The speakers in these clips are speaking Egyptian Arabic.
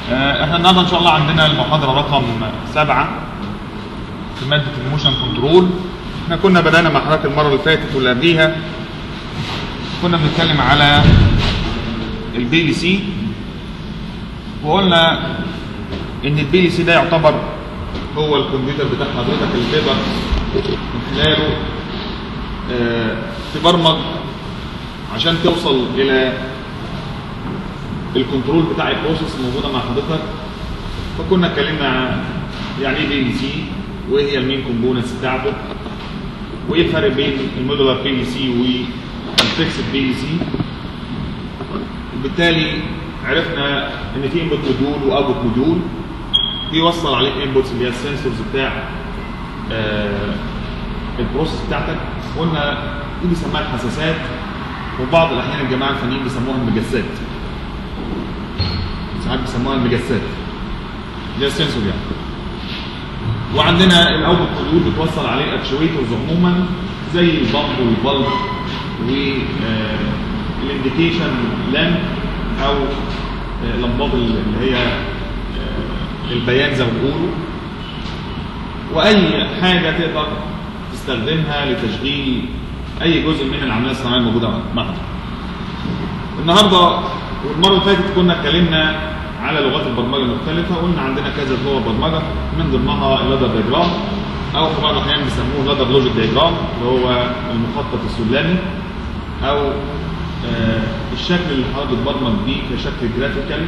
آه، احنا النهارده ان شاء الله عندنا المحاضره رقم سبعة في ماده الموشن كنترول احنا كنا بدانا مع حضرتك المره اللي فاتت واللي قبليها كنا بنتكلم على البي ال سي وقلنا ان البي ال سي ده يعتبر هو الكمبيوتر بتاع حضرتك اللي تقدر من خلاله آه، تبرمج عشان توصل الى الكنترول بتاع البروسيس الموجوده مع حضرتك فكنا اتكلمنا يعني ايه بي ال سي وايه هي المين كومبوننتس بتاعته وايه الفرق بين المودولار بي ال سي والفيكسد بي ال سي وبالتالي عرفنا ان في انبوت موديول واوتبوت موديول بيوصل عليه انبوتس اللي هي السنسورز بتاع آه البروسيس بتاعتك قلنا دي بيسموها الحساسات وبعض الاحيان الجماعه الفنيين بيسموها المجسات ساعات بيسموها المجسات اللي هي السنسور يعني وعندنا الاوتبوت موديول بتوصل عليه اكشويترز عموما زي البامب والبلب والانديكيشن لامب او آه، لمبات اللي هي آه، البيان زي ما بيقولوا واي حاجه تقدر تستخدمها لتشغيل اي جزء من العمليه الصناعيه الموجوده معك النهارده والمره اللي فاتت كنا اتكلمنا على لغات البرمجه المختلفه قلنا عندنا كذا لغه برمجه من ضمنها اللادر ديجرام او في بعض الاحيان بيسموه لادر لوجيك ديجرام اللي هو المخطط السلمي او آه الشكل اللي حضرتك بتبرمج بيه كشكل جرافيكال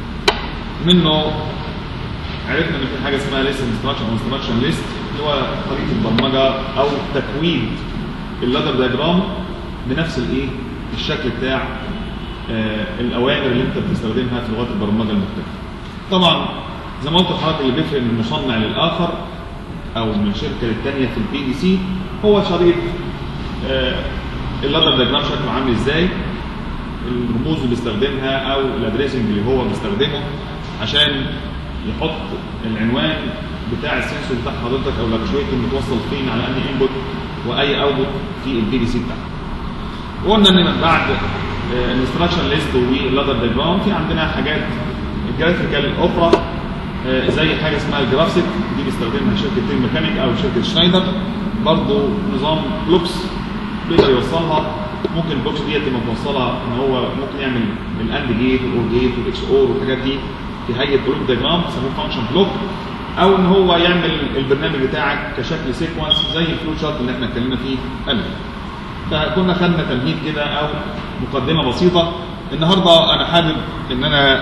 منه عرفنا ان في حاجه اسمها ليست انستراكشن او انستراكشن ليست اللي هو طريقه البرمجه او تكوين اللادر ديجرام بنفس الايه الشكل بتاع آه الاوامر اللي انت بتستخدمها في لغات البرمجه المختلفه. طبعا زي ما قلت لحضرتك اللي بيفرق من مصنع للاخر او من شركه للثانيه في البي دي سي هو شريط آه اللادر ديجرام شكله عامل ازاي الرموز اللي بيستخدمها او الادريسنج اللي هو بيستخدمه عشان يحط العنوان بتاع السنسور بتاع حضرتك او الاكشويتر متوصل فين على انهي انبوت واي اوتبوت في البي دي سي بتاعك. وقلنا ان بعد الانستراكشن ليست واللادر ديجرام في عندنا حاجات الجرافيكال اوبرا زي حاجه اسمها الجرافسيك دي بيستخدمها شركه تيم ميكانيك او شركه شنايدر برضه نظام بلوكس بيقدر يوصلها ممكن البلوكس دي تبقى متوصله ان هو ممكن يعمل الاند جيت والاور جيت والاكس اور والحاجات دي في هيئه بلوك ديجرام بيسموه فانكشن بلوك او ان هو يعمل البرنامج بتاعك كشكل سيكونس زي الفلو شارت اللي احنا اتكلمنا فيه قبل فكنا خدنا تمهيد كده او مقدمه بسيطه النهارده انا حابب ان انا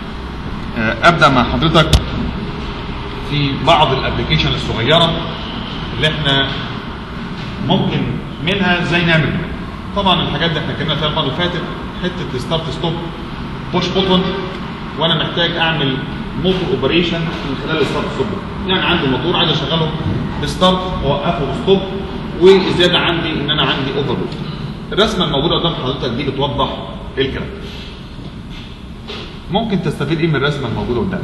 ابدا مع حضرتك في بعض الابلكيشن الصغيره اللي احنا ممكن منها ازاي نعمل منها. طبعا الحاجات دي احنا اتكلمنا فيها المره اللي فاتت حته ستارت ستوب بوش بوتون وانا محتاج اعمل موتور اوبريشن من خلال الستارت ستوب يعني عندي موتور عايز اشغله بستارت واوقفه بستوب والزياده عندي ان انا عندي اوفرلود الرسمه الموجوده قدام حضرتك دي بتوضح الكلام ممكن تستفيد ايه من الرسمه الموجوده قدامك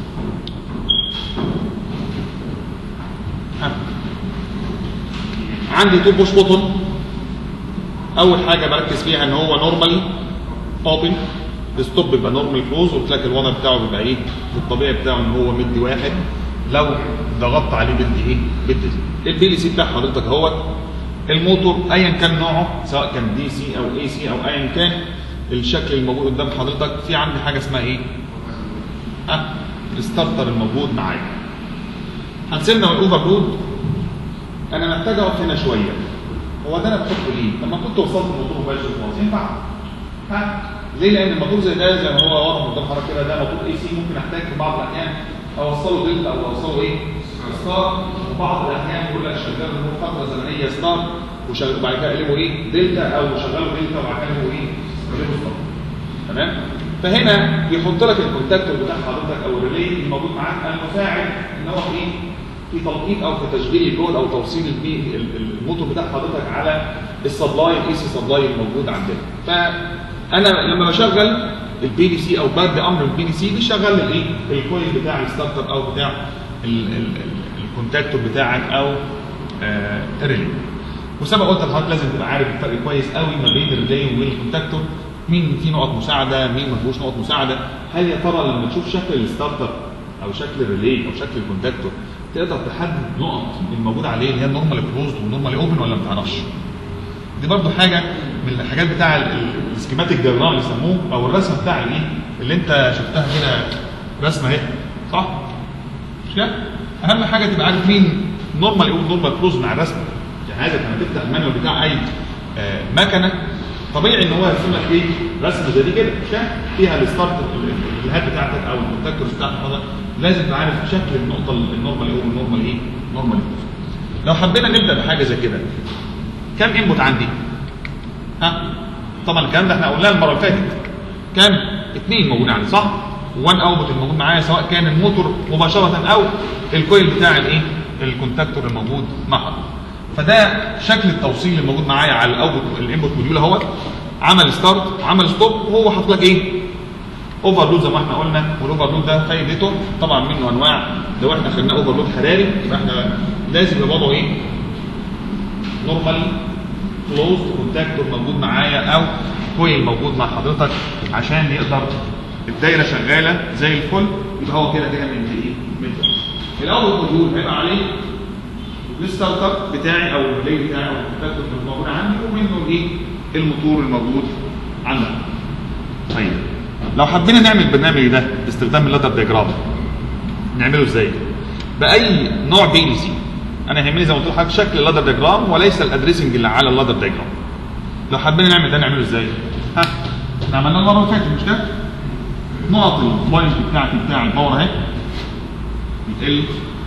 عندي تو بوش بوتون اول حاجه بركز فيها ان هو نورمالي اوبن الستوب بيبقى نورمال كلوز قلت لك الوضع بتاعه بيبقى ايه الطبيعي بتاعه ان هو مدي واحد لو ضغطت عليه بدي ايه بدي البي ال سي بتاع حضرتك اهوت الموتور ايا كان نوعه سواء كان دي سي او اي سي او ايا كان الشكل الموجود قدام حضرتك في عندي حاجه اسمها ايه؟ ها الستارتر الموجود معايا هنسيبنا من الاوفرلود انا محتاج اقف هنا شويه هو ده انا بحطه ليه؟ لما كنت وصلت الموتور مباشر خلاص ينفع؟ ها ليه؟ لان الموتور زي ده زي ما هو واضح قدام حضرتك كده ده موتور اي سي ممكن احتاج في بعض الاحيان اوصله دلتا او اوصله ايه؟ ستار وبعض الاحيان يقول لك شغال له فتره زمنيه ستار وبعد كده اقلبه ايه؟ دلتا او شغله دلتا وبعد كده اقلبه ايه؟ اقلبه ستار تمام؟ فهنا بيحط لك الكونتاكتور بتاع حضرتك او الريلي الموجود معاك المساعد ان هو ايه؟ في تلقيط او في تشغيل الجهد او توصيل الموتور بتاع حضرتك على السبلاي الاي سي سبلاي الموجود عندنا. فانا لما بشغل البي دي سي او بدي امر البي دي سي بيشغل لي الايه؟ الكويل بتاع الستارتر او بتاع الكونتاكتور بتاعك او الريلي. وسبق قلت لحضرتك لازم تبقى عارف الفرق كويس قوي ما بين الريلي والكونتاكتور مين فيه نقط مساعده مين ما فيهوش نقط مساعده هل يا ترى لما تشوف شكل الستارتر او شكل الريلي او شكل الكونتاكتور تقدر تحدد نقط الموجوده عليه اللي هي النورمال كلوزد والنورمال اوبن ولا ما تعرفش دي برضو حاجه من الحاجات بتاع ال- ال- السكيماتيك دياجرام اللي يسموه او الرسمه بتاع الايه اللي انت شفتها هنا رسمه اهي صح؟ مش كده؟ اهم حاجه تبقى عارف مين نورمال يقول نورمال كلوز مع الرسمه يعني عايزك لما تفتح المانيوال بتاع اي آه مكنه طبيعي ان هو يرسم لك ايه رسمه زي دي كده مش كده؟ فيها الستارت ال- الهات بتاعتك او الكونتاكتورز بتاعتك هذا لازم تبقى عارف شكل النقطه ال- النورمال ايه والنورمال ايه؟ نورمال كلوز لو حبينا نبدا بحاجه زي كده كم انبوت عندي؟ ها؟ طبعا الكلام ده احنا قلناه المره اللي فاتت كام؟ اثنين موجودين عندي صح؟ وان اوتبوت الموجود معايا سواء كان الموتور مباشره او الكويل بتاع الايه؟ الكونتاكتور الموجود مع حضرتك. فده شكل التوصيل الموجود معايا على الاوتبوت الانبوت موديول اهوت عمل ستارت وعمل ستوب وهو حاطط لك ايه؟ اوفرلود زي ما احنا قلنا والاوفرلود ده فايدته طبعا منه انواع لو احنا خدناه اوفرلود حراري يبقى احنا لازم يبقى وضعه ايه؟ نورمال كلوز كونتاكتور موجود معايا او كويل موجود مع حضرتك عشان يقدر الدايره شغاله زي الفل يبقى هو كده كده من ايه؟ من ده. الاول موديول هيبقى عليه الستارت بتاعي او الريلي بتاعي او الكونتاكتور اللي موجود عندي ومنه الايه؟ الموتور الموجود عندك. طيب لو حبينا نعمل البرنامج ده باستخدام اللادر دياجرام نعمله ازاي؟ باي نوع بي ال سي انا يهمني زي ما قلت لحضرتك شكل اللادر دياجرام وليس الادريسنج اللي على اللادر دياجرام لو حبينا نعمل ده نعمله ازاي؟ ها؟ احنا عملناه المره اللي فاتت مش كده؟ نقط البوينت بتاعتي بتاع الباور اهي ال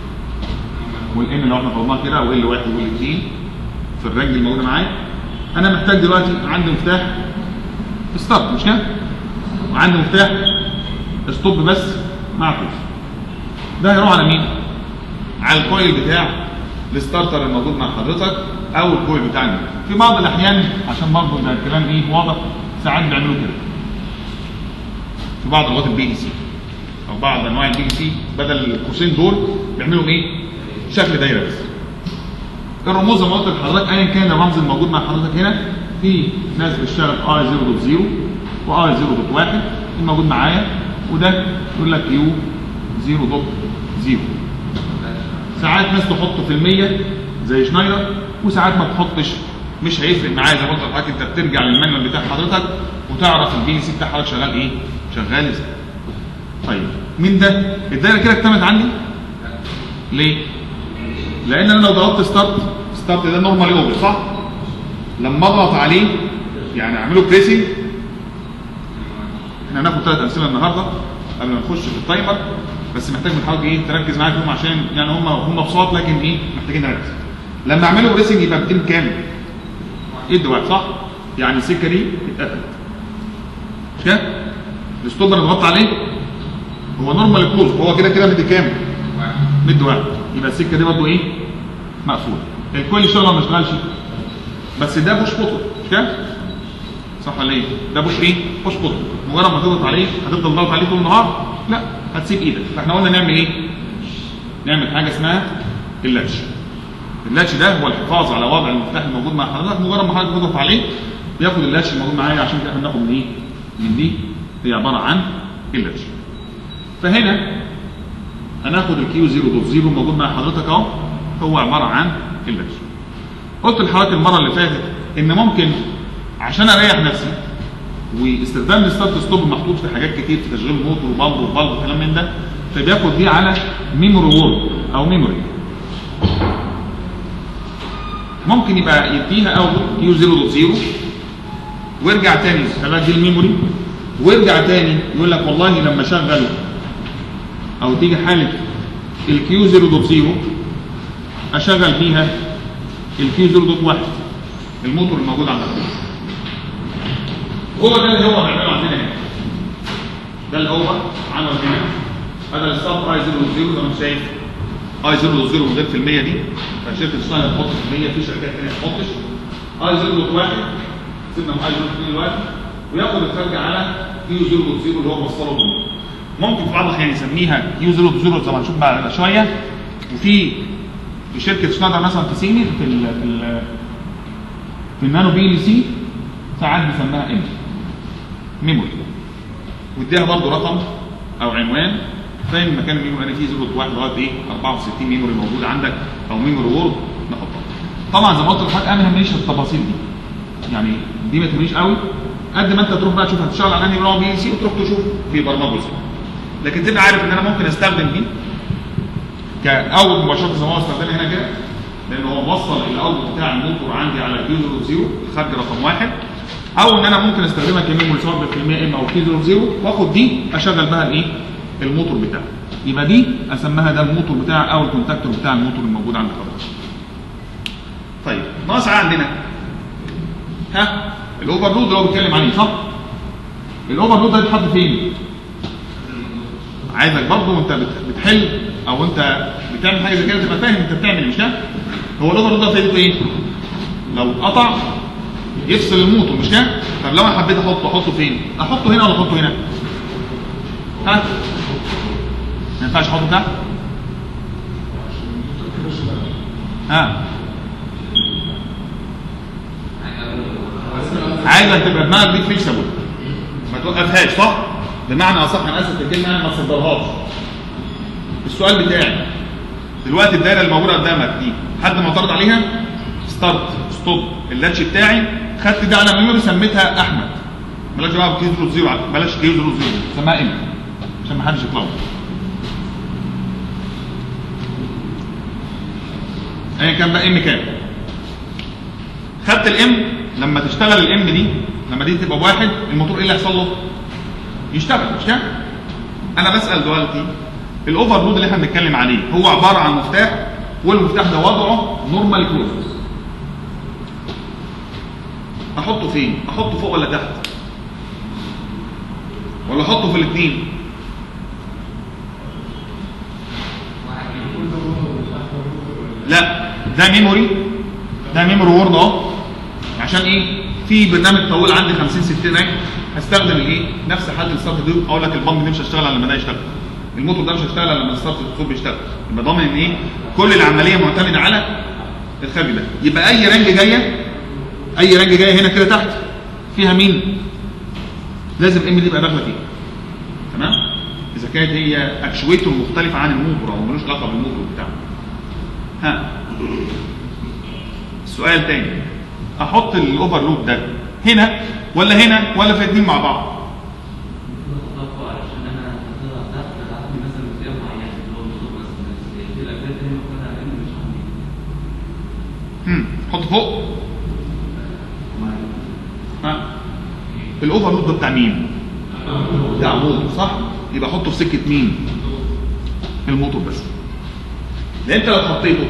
والان لو احنا فرضناها كده او ال واحد وال اثنين في الرنج الموجوده معايا انا محتاج دلوقتي عندي مفتاح ستارت مش كده؟ وعندي مفتاح ستوب بس مع كويس ده هيروح على مين؟ على الكويل بتاع الستارتر الموجود مع حضرتك او الكويل بتاع الموتور. في بعض الاحيان عشان برضه يبقى الكلام ايه واضح ساعات بيعملوا كده في بعض لغات البي اي سي او بعض انواع البي اي سي بدل القوسين دول بيعملوا ايه؟ شكل دايره بس الرموز زي ما قلت لحضرتك ايا كان الرمز الموجود مع حضرتك هنا في ناس بتشتغل اي 0.0 واي 0.1 الموجود معايا وده يقول لك يو 0.0 ساعات ناس تحط في المية زي شنايدر وساعات ما تحطش مش هيفرق معايا زي ما قلت لحضرتك انت بترجع للمانوال بتاع حضرتك وتعرف البي سي بتاع حضرتك شغال ايه؟ شغال ازاي. طيب مين ده؟ الدايره كده اكتملت عندي؟ ليه؟ لان انا لو ضغطت ستارت ستارت ده نورمالي اوبن صح؟ لما اضغط عليه يعني اعمله بريسنج احنا هناخد ثلاث امثله النهارده قبل ما نخش في التايمر بس محتاج من حضرتك ايه تركز معايا فيهم عشان يعني هم هم بساط لكن ايه محتاجين نركز لما اعمله بريسنج يبقى 200 كام؟ ايد واحد صح؟ يعني السكه دي اتقفلت مش كده؟ الستوب اللي ضغطت عليه هو نورمال كلوز هو كده كده مدي كام؟ مد واحد يبقى السكه دي برضه ايه؟ مقفوله الكويل يشتغل ولا ما يشتغلش؟ بس ده بوش بوتون مش كده؟ صح ولا ايه؟ ده بوش ايه؟ بوش بوتون مجرد ما تضغط عليه هتفضل ضغط عليه طول النهار؟ لا هتسيب ايدك فاحنا قلنا نعمل ايه؟ نعمل حاجه اسمها اللاتش اللاتش ده هو الحفاظ على وضع المفتاح الموجود مع حضرتك مجرد ما حضرتك تضغط عليه بياخد اللاتش الموجود معايا عشان كده احنا بناخد من ايه؟ من دي هي عباره عن اللاتش فهنا هناخد الكيو 0.0 موجود مع حضرتك اهو هو عباره عن اللاتش قلت لحضرتك المره اللي فاتت ان ممكن عشان اريح نفسي واستخدام الستارت ستوب محطوط في حاجات كتير في تشغيل موتور وبامب وبالب وكلام من ده فبياخد دي على ميموري وورد او ميموري ممكن يبقى يديها اوتبوت كيو 0.0 ويرجع تاني خلاها دي الميموري ويرجع تاني يقول لك والله لما اشغل او تيجي حاله الكيو 0.0 اشغل فيها الكيو 0.1 الموتور الموجود عندك هو ده اللي هو بيعمله عندنا هنا ده اللي هو عمل هنا هذا الستارت اي 0.0 زي ما انت شايف اي 0.0 من غير في المية دي فشركه الصناعه تحط في المية في شركات ثانيه ما تحطش اي 0.1 سيبنا من اي 0.2 دلوقتي وياخد الفرق على كيو 0.0 اللي هو موصله بيه ممكن في بعض الاحيان يسميها كيو 0.0 زي ما هنشوف بعد شويه وفي في شركه شنايدر مثلا في سيمي في ال في ال في النانو بي ال سي ساعات بيسميها ام ميموري واديها برضه رقم او عنوان فاهم مكان الميموري انا فيه 0.1 لغايه ايه 64 ميموري موجود عندك او ميموري وورد نحطها طبعا زي ما قلت لحضرتك انا ما يهمنيش التفاصيل دي يعني دي ما تهمنيش قوي قد ما انت تروح بقى تشوف هتشتغل على انهي نوع بي ال سي وتروح تشوف في برمجه ازاي لكن تبقى عارف ان انا ممكن استخدم دي كاول مباشره زي ما هو استخدمها هنا كده لان هو موصل الاوتبوت بتاع الموتور عندي على كيو 00 الخارج رقم واحد او ان انا ممكن استخدمها كميموري سواء بالكميه ام او كيو 00 واخد دي اشغل بها الايه الموتور بتاعي يبقى دي اسميها ده الموتور بتاعي او الكونتاكتور بتاع الموتور الموجود عند حضرتك طيب ناقص عندنا ها الاوفرلود اللي هو بيتكلم عليه صح الاوفرلود ده يتحط فين عايزك برضه وانت بت- بتحل او انت بتعمل حاجه زي كده تبقى فاهم انت بتعمل مش كده هو الاوفرلود ده فايدته ايه لو قطع يفصل الموتور مش كده طب لو انا حبيت احطه احطه فين احطه هنا ولا احطه هنا ها ما ينفعش احطه تحت ها عايزك تبقى دماغك دي فيكسبل ما توقفهاش صح بمعنى اصح انا اسف في الكلمه يعني ما تصدرهاش السؤال بتاعي دلوقتي الدايره اللي موجوده قدامك دي حد معترض عليها ستارت ستوب اللاتش بتاعي خدت ده على ميموري سميتها احمد بلاش بقى كيو 00 بلاش كيو 00 سماها ام عشان ما حدش يتلخبط ايا كان بقى ام كام خدت الام لما تشتغل الام دي لما دي تبقى بواحد الموتور ايه اللي هيحصل له؟ يشتغل مش كده؟ انا بسال دلوقتي الاوفرلود اللي احنا بنتكلم عليه هو عباره عن مفتاح والمفتاح ده وضعه نورمال كلوز احطه فين؟ احطه فوق ولا تحت؟ ولا احطه في الاثنين؟ لا ده ميموري ده ميموري وورد اهو عشان ايه في برنامج طويل عندي 50 60 اهي هستخدم الايه نفس حل الستارت دي اقول لك البامب دي مش هشتغل الا لما ده يشتغل الموتور ده مش هيشتغل الا لما الستارت الصوب يشتغل يبقى ضامن ان ايه كل العمليه معتمده على الخارج ده يبقى اي رنج جايه اي رنج جايه هنا كده تحت فيها مين لازم ام دي يبقى داخله فيها تمام اذا كانت هي اكشويتور مختلفه عن الموتور او ملوش علاقه بالموتور بتاعه ها سؤال تاني احط الاوفرلود ده هنا ولا هنا ولا في الاثنين مع بعض هم حط فوق ها الاوفرلود ده بتاع مين بتاع موتور صح يبقى احطه في سكه مين الموتور بس لان انت لو حطيته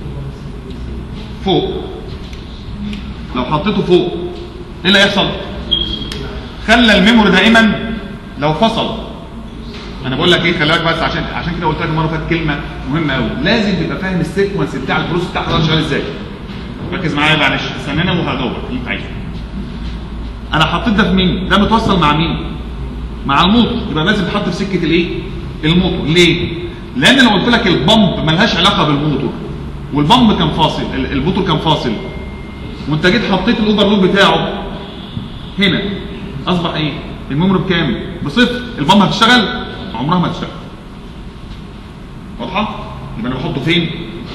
فوق لو حطيته فوق ايه اللي هيحصل خلى الميموري دائما لو فصل انا بقول لك ايه خلي بالك بس عشان عشان كده قلت لك المره اللي فاتت كلمه مهمه قوي لازم تبقى فاهم السيكونس بتاع البروسيس بتاع حضرتك شغال ازاي ركز معايا معلش استنانا وهدور اللي انت عايزه انا حطيت ده في مين ده متوصل مع مين مع الموتور يبقى لازم تحط في سكه الايه الموتور ليه لان لو قلت لك البامب ملهاش علاقه بالموتور والبامب كان فاصل ال- الموتور كان فاصل وانت جيت حطيت الاوفرلود بتاعه هنا اصبح ايه الميموري بكام بصفر البامب هتشتغل عمرها ما تشتغل واضحه يبقى انا بحطه فين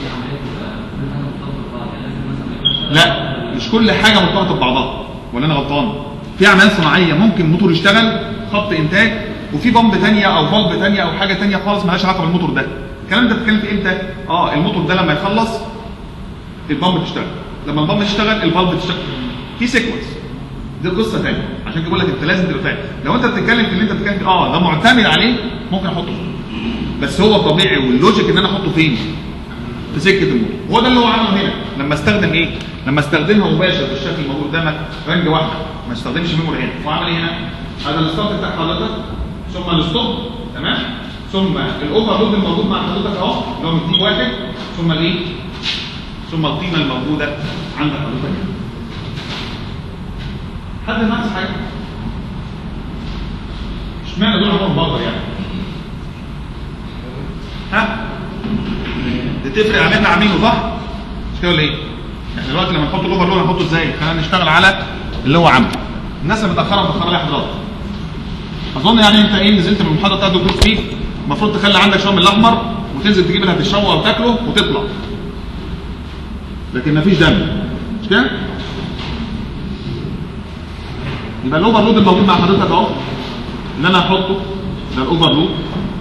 لا مش كل حاجه مرتبطه ببعضها ولا انا غلطان في اعمال صناعيه ممكن الموتور يشتغل خط انتاج وفي بامب ثانيه او فالف ثانيه او حاجه ثانيه خالص مالهاش علاقه بالموتور ده الكلام ده بتتكلم في امتى اه الموتور ده لما يخلص البامب تشتغل لما البامب تشتغل الفالف تشتغل في سيكونس دي قصه ثانيه عشان كده بقول لك انت لازم تبقى فاهم لو انت بتتكلم في اللي انت بتتكلم فيه اه ده معتمد عليه ممكن احطه فيه. بس هو الطبيعي واللوجيك ان انا احطه فين في سكه الموتور هو ده اللي هو عمله هنا لما استخدم ايه لما استخدمها مباشر بالشكل الموجود قدامك رنج واحده ما استخدمش ميموري هنا هو عمل ايه هنا هذا الستارت بتاع حضرتك ثم الستوب تمام ثم الاوفرلود الموجود مع حضرتك اهو اللي هو مديك واحد ثم الايه ثم القيمه الموجوده عند حضرتك هنا. حد ناقص حاجه اشمعنى دول عمرهم بره يعني ها دي تفرق عن احنا عاملينه صح مش كده ولا ايه احنا دلوقتي لما نحط الاوفرلود هنحطه ازاي خلينا نشتغل على اللي هو عامله الناس اللي متاخره متاخره ليه يا حضرتك اظن يعني انت ايه نزلت من المحاضره بتاعت الدكتور فيك المفروض تخلي عندك شويه من الاحمر وتنزل تجيب اللي هتشربه او تاكله وتطلع لكن مفيش دم مش كده؟ يبقى الاوفرلود الموجود مع حضرتك اهو اللي انا هحطه ده الاوفرلود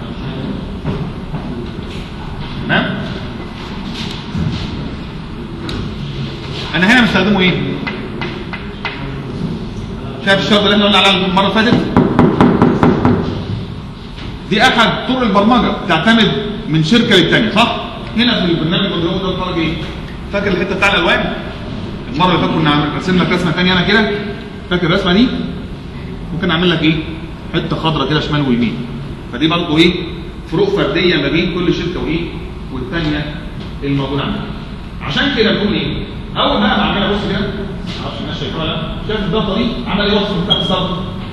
تمام انا هنا مستخدمه ايه شايف الشرط اللي احنا قلنا عليها المره اللي فاتت دي احد طرق البرمجه بتعتمد من شركه للتانيه صح هنا في البرنامج اللي هو ده الفرق ايه فاكر الحته بتاع الالوان المره اللي فاتت كنا رسمنا لك رسمه ثانيه انا كده فاكر الرسمه دي ممكن اعمل لك ايه حته خضراء كده شمال ويمين فدي برضه ايه فروق فرديه ما بين كل شركه وايه والثانيه الموجوده عندنا عشان كده نقول ايه اول ما بعملها بص كده معرفش الناس شايفاها ولا لا شايف الضغطه دي عمل ايه وصف بتاع الصرف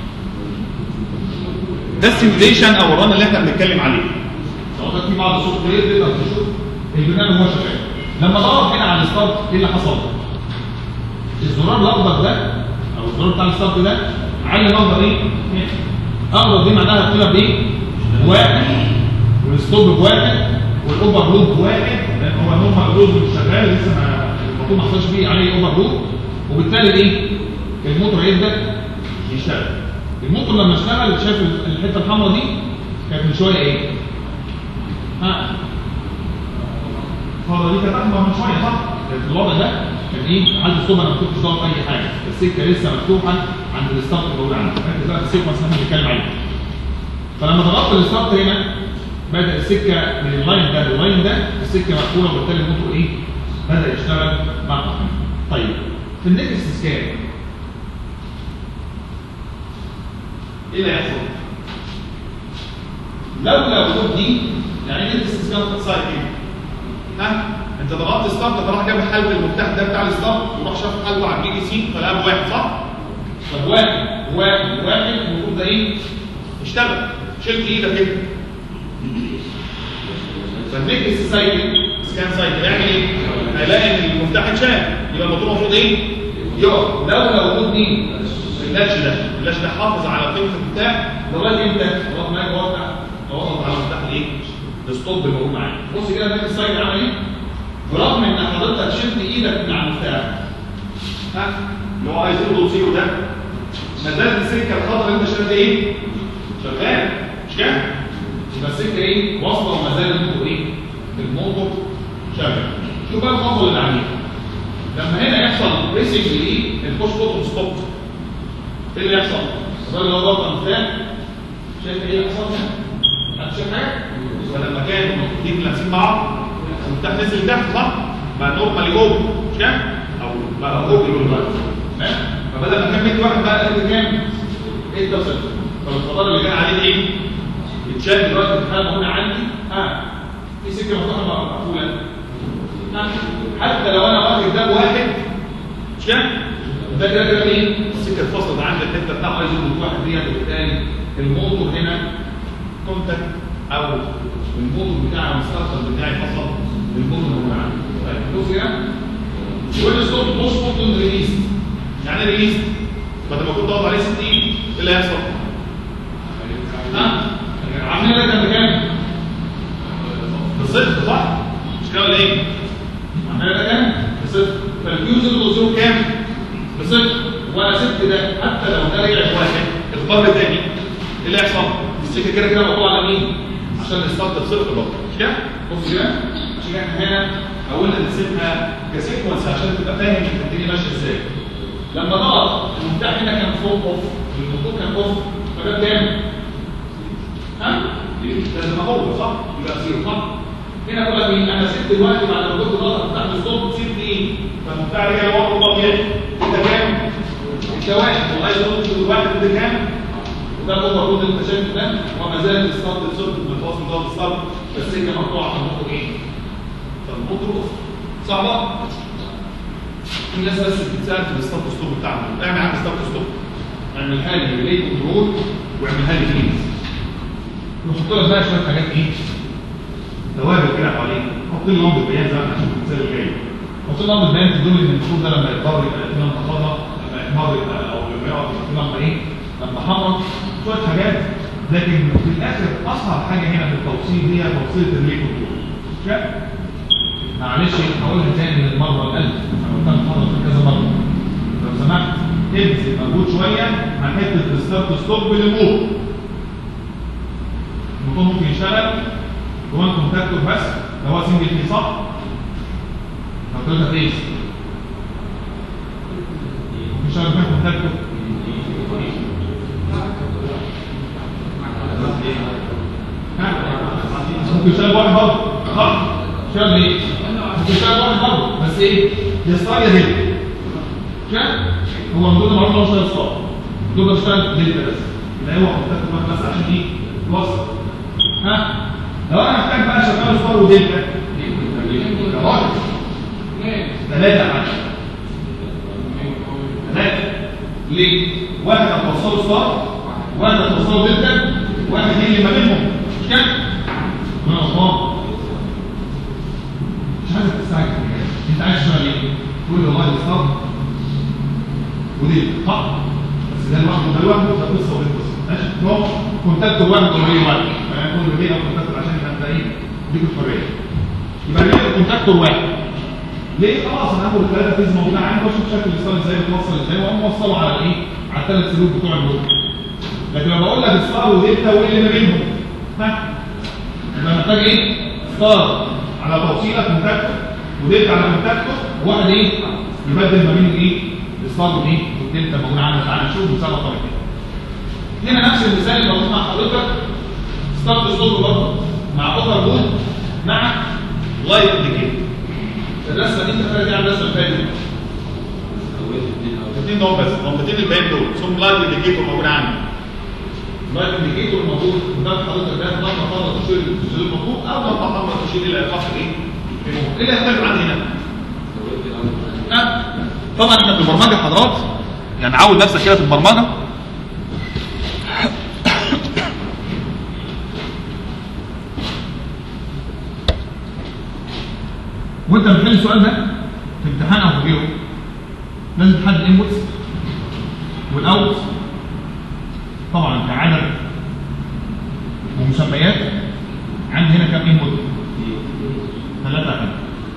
ده السيميوليشن او الرن اللي احنا بنتكلم عليه لو كان في بعض الصوت كبير تقدر تشوف البرنامج هو شغال لما ضغط هنا على الستارت ايه اللي حصل؟ الزرار الاخضر ده او الزرار بتاع الستارت ده علم اخضر ايه؟ اخضر دي معناها القيمه بايه؟ واحد والستوب بواحد والاوفرلود بواحد لان هو نورمال لود مش شغال لسه ما المفروض ما حصلش فيه عليه اوفرلود وبالتالي ايه؟ الموتور هيبدا يشتغل الموتور لما اشتغل شاف الحته الحمراء دي كانت من شويه ايه؟ ها الفتره دي كانت احمر من شويه صح؟ كانت الوضع ده كان ايه؟ حد الصبح انا ما كنتش ضاغط اي حاجه السكه لسه مفتوحه عند الستارت الموجود عندي ركز بقى في السيكونس اللي احنا بنتكلم عليه فلما ضغطت الستارت هنا بدا السكه من اللاين ده لللاين ده السكه مقفوله وبالتالي الموتور ايه؟ بدا يشتغل مع طيب في النكست سكان ايه اللي هيحصل؟ لولا وجود دي يعني ايه الاستسكان سايت ايه؟ ها؟ انت ضغطت ستارت فراح جاب حل المفتاح ده بتاع الستارت وراح شاف حله على البي بي سي فلقى بواحد صح؟ طب واحد واحد واحد المفروض ده ايه؟ اشتغل شلت ايدك كده فالنكست سايكل سكان سايكل يعمل ايه؟ هيلاقي ان المفتاح اتشال يبقى الموتور المفروض ايه؟ يقف لولا وجود دي اللاتش ده اللاتش ده حافظ على قيمه المفتاح لغايه امتى؟ لغايه ما يجي وقع اوقف على المفتاح الايه؟ الستوب اللي موجود معايا بص كده النكست سايكل عمل ايه؟ برغم ان حضرتك شلت ايدك من على المفتاح ها؟ اللي هو عايز يرضوا زيرو ده ما زالت السكه الخضراء اللي انت شلت ايه؟ شغال مش كده؟ يبقى السكه ايه؟ واصله وما زال الموتور ايه؟ الموتور شغال شوف بقى الخطوه اللي عليها لما هنا يحصل بريسنج لايه؟ البوش بوتون ستوب ايه اللي يحصل؟ الراجل اللي هو ضغط المفتاح شايف ايه اللي حصل هنا؟ حد شايف حاجه؟ فلما كانوا المفروضين لابسين بعض المفتاح نزل تحت صح؟ بقى نورمالي جوه مش كده؟ او بقى جوه دلوقتي تمام؟ فبدل ما كان 100 واحد بقى قد كام؟ 6 0 فالفضاء اللي كان عليه ايه؟ اتشال دلوقتي الحاله هنا عندي ها في سكه مفتوحه بقى مقفوله ها حتى لو انا واخد ده بواحد مش كده؟ ده كده كده ايه؟ السكه اتفصلت عند الحته بتاعه عايز يظبط واحد ديت وبالتالي الموتور هنا كونتاكت او الموتور بتاعي او المستقبل بتاعي فصل الموتور اللي هو عندي طيب بص كده وين ستوب بوش بوتون ريليز يعني ايه ريليز؟ بدل ما كنت ضغط عليه 60 ايه اللي هيحصل؟ ها؟ عاملين لك قد كام؟ بصفر صح؟ مش كده ولا ايه؟ عاملين لك كام؟ بصفر فالفيوز اللي زيرو كام؟ بصفر وانا سبت ده حتى لو ده رجع واحد اختار تاني ايه اللي هيحصل؟ السكه كده كده مقطوعه على مين؟ عشان الستارت بصفر برضه مش كده؟ بص كده عشان كده احنا هنا حاولنا نسيبها كسيكونس عشان تبقى فاهم الدنيا ماشيه ازاي لما ضغط المفتاح هنا كان فوق اوف الموتور كان اوف فده كام؟ ها؟ لازم اهو صح؟ يبقى زيرو صح؟ هنا بقول لك ايه؟ انا سبت دلوقتي بعد ما كنت ضغط تحت الستوب سبت ايه؟ فالمفتاح رجع لوضعه الطبيعي انت كام؟ انت واحد وعايز تقول الواحد ده كام؟ وده هو الرود اللي انت شايفه ده وما زال الستارت الصوت متواصل ده الستارت بس هي مقطوعه فالموتور ايه؟ فالموتور اوف صعبه؟ في ناس بس بتسال في الستارت ستوب بتاعهم اعمل عندي ستارت ستوب اعملها لي ريلي كنترول واعملها لي فيز نحط لك بقى شويه حاجات ايه توابل كده حوالين حط لي لمبه بيان زي ما احنا هنشوف المثال الجاي حط لي لمبه بيان تدل ان المفروض ده لما يضطر يبقى في لمبه خضراء لما يحمر يبقى او لما يقعد يبقى في لمبه ايه لمبه حمراء شويه حاجات لكن في الاخر اصعب حاجه هنا في التوصيل هي توصيله الريلي كنترول شايف؟ معلش هقولها تاني من المره الالف انا قلتها مره كذا مره لو سمحت ابذل مجهود شويه عن حته الستارت ستوب للموت الموتور ممكن يشتغل جوان كونتاكتور بس لو هو سنجل فيه صح لو ثلاثه فيس ممكن يشتغل جوان كونتاكتور ها؟ ممكن يشتغل واحد برضه صح؟ يشتغل ايه؟ ممكن يشتغل واحد برضه بس ايه؟ يستار يا دلتا شايف؟ هو المفروض المعروف ان هو شغال ستار دول بيشتغل دلتا بس يبقى هو كونتاكتور واحد بس عشان ايه؟ يوصل ها؟ لو انا محتاج بقى شغال ستار ودلتا يا راجل ثلاثة عشر ثلاثة ليه؟ واحد هتوصله ستار واحد هتوصله دلتا واحد يجي ما بينهم مش كده؟ انا غلطان مش عايزك تستعجل انت عايز تشتغل ايه؟ تقول لي والله ستار ودلتا صح؟ بس ده لوحده ده لوحده ده قصه ودي قصه ماشي؟ هو كونتاكتور واحد ولا واحد فيكون بديه او كونتاكتور عشان يبقى انت ايه؟ ليك الحريه يبقى ليه كونتاكتور واحد ليه خلاص انا هاخد الثلاثه فيز موجوده عندي واشوف شكل الستار ازاي بتوصل ازاي واقوم موصله على الايه؟ على الثلاث سلوك بتوع البوت لكن لما بقول لك ستار ودلتا وايه اللي ما بينهم؟ ها؟ يبقى محتاج ايه؟ ستار على توصيله كونتاكتور ودلتا على كونتاكتور وواحد ايه؟ يبدل ما بين الايه؟ الستار والايه؟ والدلتا موجود عندنا تعالى نشوف مثال طبعا كده هنا نفس المثال اللي موجود مع حضرتك ستارت ستوب برضه مع اوفر بول مع لايت انديكيتور الرسمه دي انت فاكر على الرسمه اللي فاتت الاثنين دول بس الضمتين الباقيين دول ثم لايت انديكيتور موجود عندي لايت انديكيتور موجود قدام حضرتك ده لما تفضل تشير الجزء المطلوب او لما تفضل تشير الى ايقاف الايه؟ ايه اللي هيختلف عندي هنا؟ أه؟ طبعا احنا في البرمجه حضرات يعني عود نفسك كده في البرمجه وانت بتحل السؤال ده في امتحان او في غيره لازم تحدد الانبوتس والاوتس طبعا كعدد ومسميات عندي هنا كام انبوت؟ ثلاثة أقل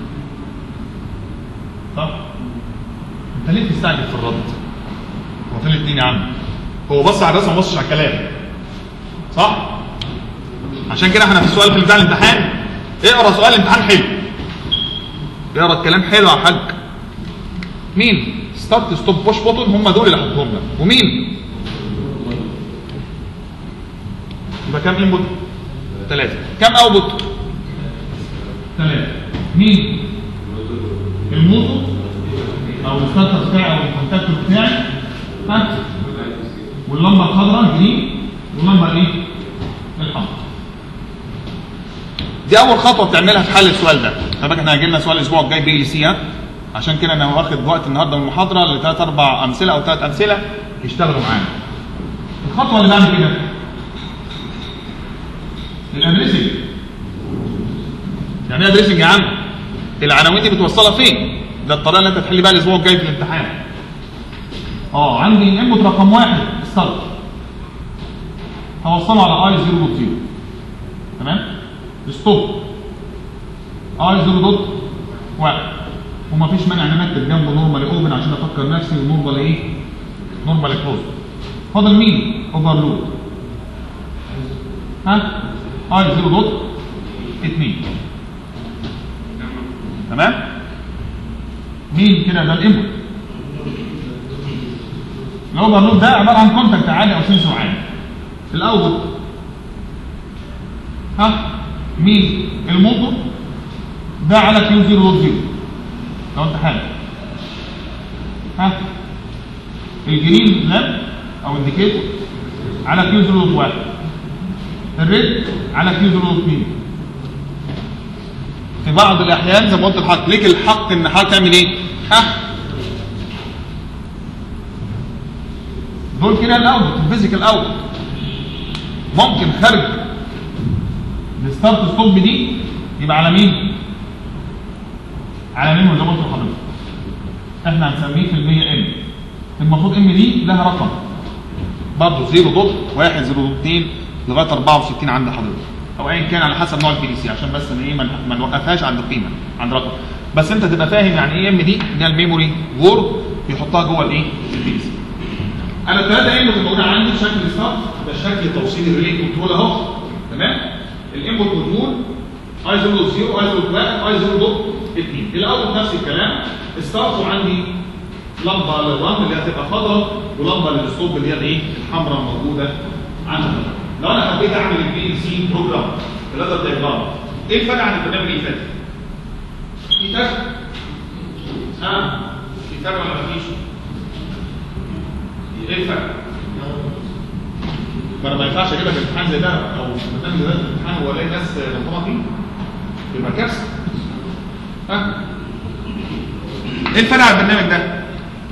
صح؟ انت ليه بتستعجل في الرد؟ هو فين الاثنين يا عم؟ هو بص على الرسمه ما بصش على الكلام صح؟ عشان كده احنا في السؤال في بتاع الامتحان اقرا سؤال الامتحان حلو اقرا الكلام حلو يا حاج مين؟ ستارت ستوب بوش بوتون هم دول اللي حطهم لك ومين؟ يبقى كام انبوت؟ ثلاثة كام اوتبوت؟ ثلاثة مين؟ الموتور او الستارتر بتاعي او الكونتاكتور بتاعي ها واللمبه الخضراء جرين واللمبه الايه؟ الحمراء دي اول خطوه بتعملها في حل السؤال ده خلي بالك احنا هيجي لنا سؤال الاسبوع الجاي بي ال سي ها عشان كده انا واخد وقت النهارده من المحاضره لثلاث اربع امثله او ثلاث امثله يشتغلوا معانا الخطوه اللي بعد كده الادريسنج يعني ايه ادريسنج يا عم العناوين دي بتوصلها فين ده الطريقه اللي انت تحل بيها الاسبوع الجاي في الامتحان اه عندي انبوت رقم واحد ستارت هوصله على اي 0.0 تمام ستوب اي 0.1 ومفيش مانع ان انا اكتب جنبه نورمال اوبن عشان افكر نفسي ونورمال ايه نورمال كلوز فاضل مين اوفرلود ها اي 0.2 تمام مين كده ده الانبوت الاوفرلود ده عباره عن كونتاكت عالي او سنسور عالي الاوتبوت ها مين الموتور ده على كيو 0 دوت 0 لو انت حابب ها الجرين لاب او انديكيتور على كيو 0 دوت 1 الريد على كيو 0 دوت 2 في بعض الاحيان زي ما قلت لحضرتك ليك الحق ان حضرتك تعمل ايه؟ ها دول كده الاوتبوت الفيزيكال اوتبوت ممكن خارج الستارت ستوب دي يبقى على مين؟ على مين زي ما قلت لحضرتك احنا هنسميه في المية ام المفروض ام دي لها رقم برضه 0 دوت 1 0 دوت 2 لغايه 64 عند حضرتك او ايا كان على حسب نوع البي دي سي عشان بس ايه ما ما نوقفهاش عند قيمه عند رقم بس انت تبقى فاهم يعني ايه ام دي اللي هي الميموري وورد بيحطها جوه الايه البي دي سي انا الثلاثه انبوت الموجوده عندي بشكل ستارت ده شكل توصيل الريلي كنترول اهو تمام الانبوت كنترول اي 0 دوت 0 اي 0 دوت 1 اي 0 دوت 2 الاوتبوت نفس الكلام ستارت وعندي لمبه للرن اللي هتبقى خضراء ولمبه للستوب اللي هي الايه الحمراء موجوده عندي لو انا حبيت اعمل البي ال سي بروجرام بلادر دايجرام ايه الفرق عن البرنامج اللي فات؟ في فرق؟ ها؟ في فرق ولا مفيش؟ ايه الفرق؟ ما انا ما ينفعش اجيب لك امتحان زي ده او برنامج زي ده في الامتحان والاقي ناس غلطانه فيه يبقى كارثه ها؟ ايه الفرق على البرنامج ده؟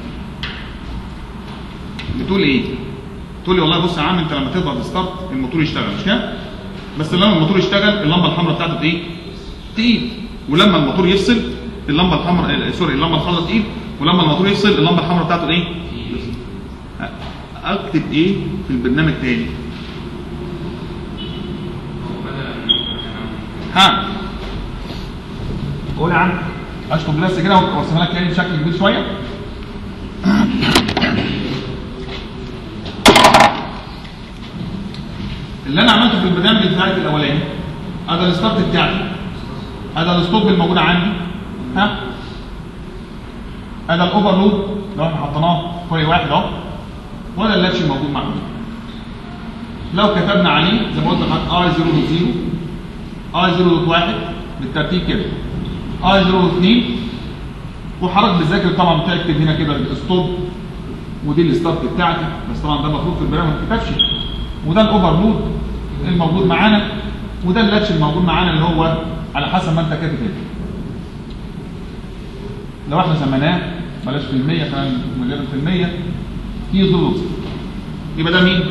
بتقول ايه؟ تقول لي والله بص يا عم انت لما تضغط ستارت الموتور يشتغل مش كده؟ بس لما الموتور يشتغل اللمبه الحمراء بتاعته ايه؟ تقيل ولما الموتور يفصل اللمبه الحمراء سوري اللمبه الخضراء تقيل ولما الموتور يفصل اللمبه الحمراء بتاعته ايه؟ اكتب ايه في البرنامج تاني؟ ها قول يا عم اشطب بس كده وارسمها لك تاني بشكل كبير شويه اللي انا عملته في البرنامج بتاعي الاولاني هذا الستارت بتاعتي هذا الستوب الموجود عندي ها هذا الاوفرلود لو احنا حطيناه كوي واحد اهو ولا اللاتش الموجود معانا لو كتبنا عليه زي ما قلت لحضرتك اي 0 دوت 0 اي 0 دوت 1 بالترتيب كده اي 0 دوت 2 وحضرتك بتذاكر طبعا بتكتب هنا كده الستوب ودي الستارت بتاعتي بس طبعا ده المفروض في البرنامج ما تكتبش وده الاوفرلود الموجود معانا وده اللاتش الموجود معانا اللي هو على حسب ما انت كاتب كده لو احنا سميناه بلاش في المية خلينا مليون في المية في ظروف يبقى ده مين؟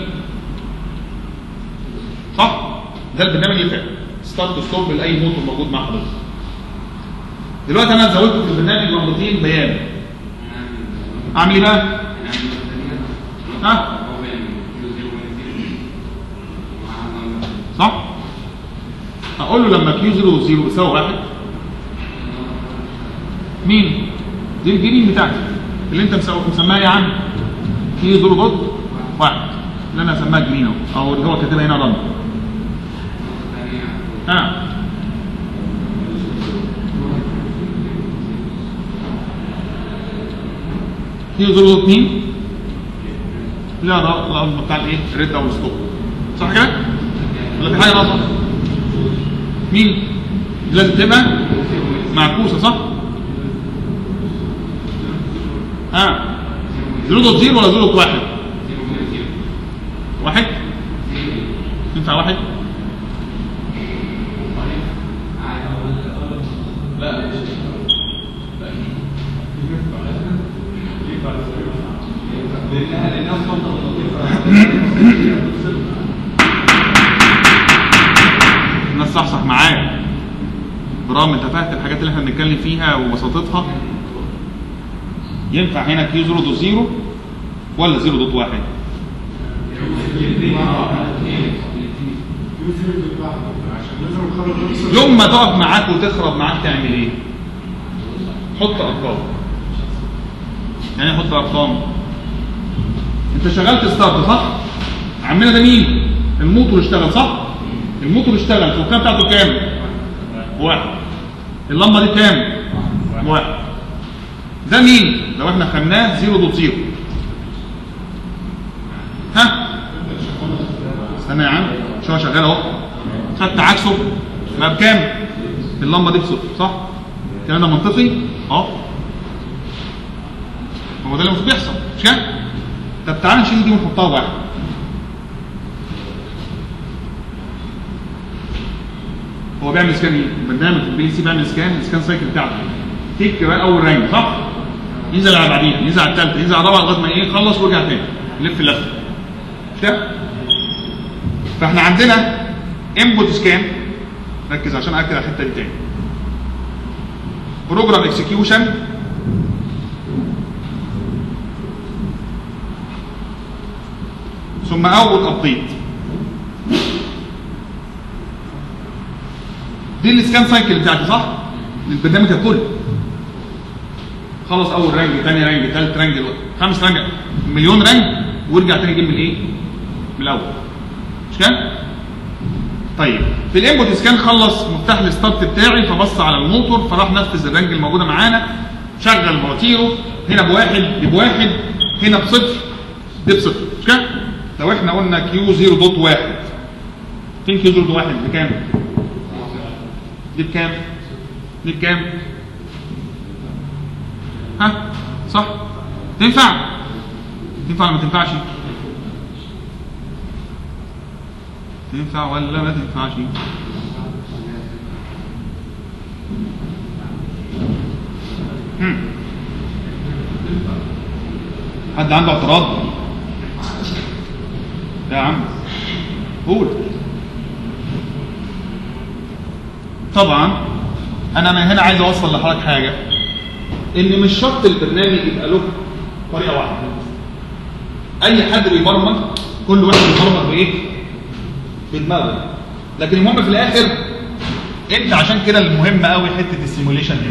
صح؟ ده البرنامج اللي فات ستارت ستوب لاي موتور موجود مع حضرتك دلوقتي انا زودت في البرنامج لمبتين بيان اعمل ايه بقى؟ ها؟ صح؟ هقول له لما كيو 0 0 بيساوي 1 مين؟ دي الجرين بتاعتي اللي انت مسو- مسماها يا عم كيو 0 دوت 1 اللي انا هسميها جرين اهو او اللي هو كاتبها هنا رن ها كيو 0 دوت 2 لا ده الامر بتاع الايه؟ ريد او ستوب صح كده؟ ولا في حاجه ناقصه؟ مين؟ لازم تبقى معكوسه صح؟ ها 0 دوت 0 ولا 0 دوت 1 واحد ينفع واحد الناس صحصح معايا برغم انت فاهم الحاجات اللي احنا بنتكلم فيها وبساطتها ينفع هنا كيو 0 دوت 0 ولا 0 دوت 1 يوم ما تقف معاك وتخرب معاك تعمل ايه؟ حط ارقام يعني حط ارقام انت شغلت ستارت صح؟ عمنا ده مين؟ الموتور اشتغل صح؟ الموتور اشتغل الفوكان بتاعته كام؟ واحد اللمبه دي كام؟ واحد ده مين؟ لو احنا خدناه 0 دوت 0 ها؟ استنى يا عم شو شغال اهو خدت عكسه بقى بكام؟ اللمبه دي بصفر صح؟ الكلام ده منطقي؟ اه هو ده اللي المفروض يحصل مش كده؟ طب تعالى نشيل دي ونحطها واحد هو بيعمل سكان ايه؟ البرنامج في البي سي بيعمل سكان السكان سايكل بتاعته تيك بقى اول رانج صح؟ ينزل على بعديها ينزل على الثالثه ينزل على الرابعه لغايه ما ايه يخلص ويرجع تاني يلف لفه مش كده؟ فاحنا عندنا انبوت سكان ركز عشان اكد على الحته دي تاني بروجرام اكسكيوشن ثم اول ابديت دي السكان سايكل بتاعتي صح؟ للبرنامج ككل خلص اول رانج ثاني رانج ثالث رانج خامس رانج مليون رانج وارجع تاني جيب من ايه؟ من الاول مش كده؟ طيب في الانبوت سكان خلص مفتاح الستارت بتاعي فبص على الموتور فراح نفذ الرانج الموجوده معانا شغل مواتيره هنا بواحد دي بواحد هنا بصفر دي بصفر مش كده؟ لو احنا قلنا كيو 0.1 فين كيو 0.1 بكام؟ دي بكام؟ دي بكام؟ ها؟ صح؟ تنفع؟ تنفع ولا ما تنفعش؟ تنفع ولا ما تنفعش؟ هم. حد عنده اعتراض؟ يا عم قول طبعا انا من هنا عايز اوصل لحضرتك حاجه ان مش شرط البرنامج يبقى له طريقه واحده اي حد بيبرمج كل واحد بيبرمج بايه بدماغه لكن المهم في الاخر انت عشان كده المهم قوي حته السيموليشن دي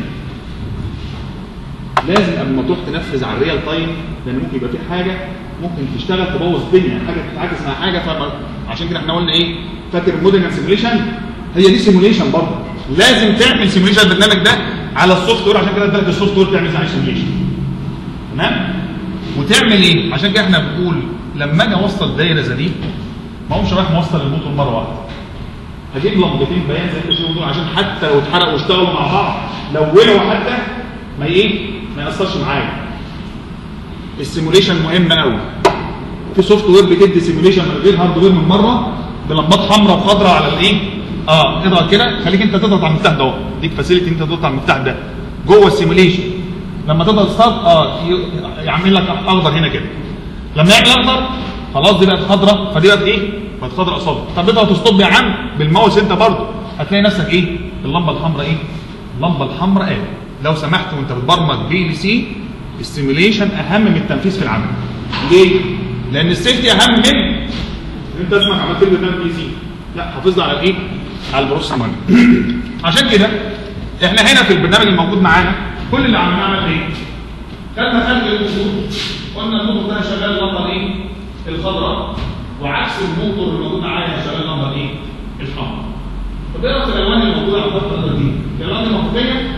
لازم قبل ما تروح تنفذ على الريال تايم لان ممكن يبقى في حاجه ممكن تشتغل تبوظ الدنيا حاجه تتعاكس مع حاجه فعشان كده احنا قلنا ايه فاكر المودرن سيموليشن هي دي سيموليشن برضه لازم تعمل سيموليشن البرنامج ده على السوفت وير عشان كده ادالك السوفت وير تعمل عليه سيموليشن تمام وتعمل ايه عشان كده احنا بنقول لما اجي اوصل دايره زي دي ما اقومش رايح موصل الموتور مره واحده هجيب لمبتين بيان زي ما دول عشان حتى لو اتحرقوا واشتغلوا مع بعض لونوا حتى ما ايه ما ياثرش معايا السيموليشن مهم قوي في سوفت وير بتدي سيموليشن من غير هاردوير من بره بلمبات حمراء وخضراء على الايه اه اضغط كده خليك انت تضغط على المفتاح ده اهو ديك فاسيلتي انت تضغط على المفتاح ده جوه السيموليشن لما تضغط ستارت اه ي- يعمل لك اخضر هنا كده لما يعمل اخضر خلاص دي بقت خضراء فدي بقت ايه بقت خضراء قصاد طب اضغط ستوب يا عم بالماوس انت برضه هتلاقي نفسك ايه اللمبه الحمراء ايه اللمبه الحمراء ايه لو سمحت وانت بتبرمج بي ال سي السيموليشن اهم من التنفيذ في العمل ليه لان السيفتي اهم من ان انت اسمك عملت لي برنامج بي سي لا حافظ على الايه على البروسيس ماني عشان كده احنا هنا في البرنامج الموجود معانا كل اللي عملناه عمل ايه كان خلق الموتور قلنا الموتور ده شغال اللمبه ايه الخضراء وعكس الموتور اللي موجود معايا شغال اللمبه ايه الحمراء طب ايه رايك في الالوان اللي موجوده على الخط دي الالوان دي منطقيه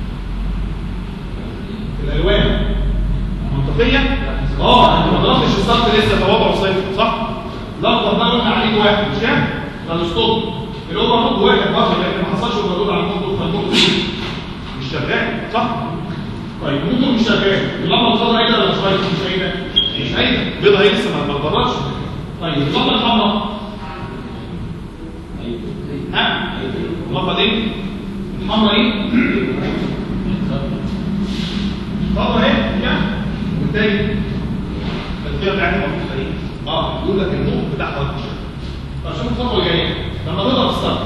الالوان منطقيه اه انت ما ضربتش الصف لسه تواضع صفر صح لفظ ده قلنا عليه واحد مش كام ده الاسطول اللي هو المفروض واحد برضه لان ما حصلش اوفرلود على الموتور فالموتور مش شغال صح طيب الموتور مش شغال اللمبه الخضراء ايه ولا مش عايزه مش عايزه مش عايزه بيضها هي لسه ما اتبررش طيب اللمبه الحمراء ها اللمبه دي الحمراء ايه خضراء اهي يعني والتاني التغطيه بتاعتها موجوده ايه اه يقول لك النور بتاعها وحش طب شوف الخطوه الجايه لما تضغط ستارت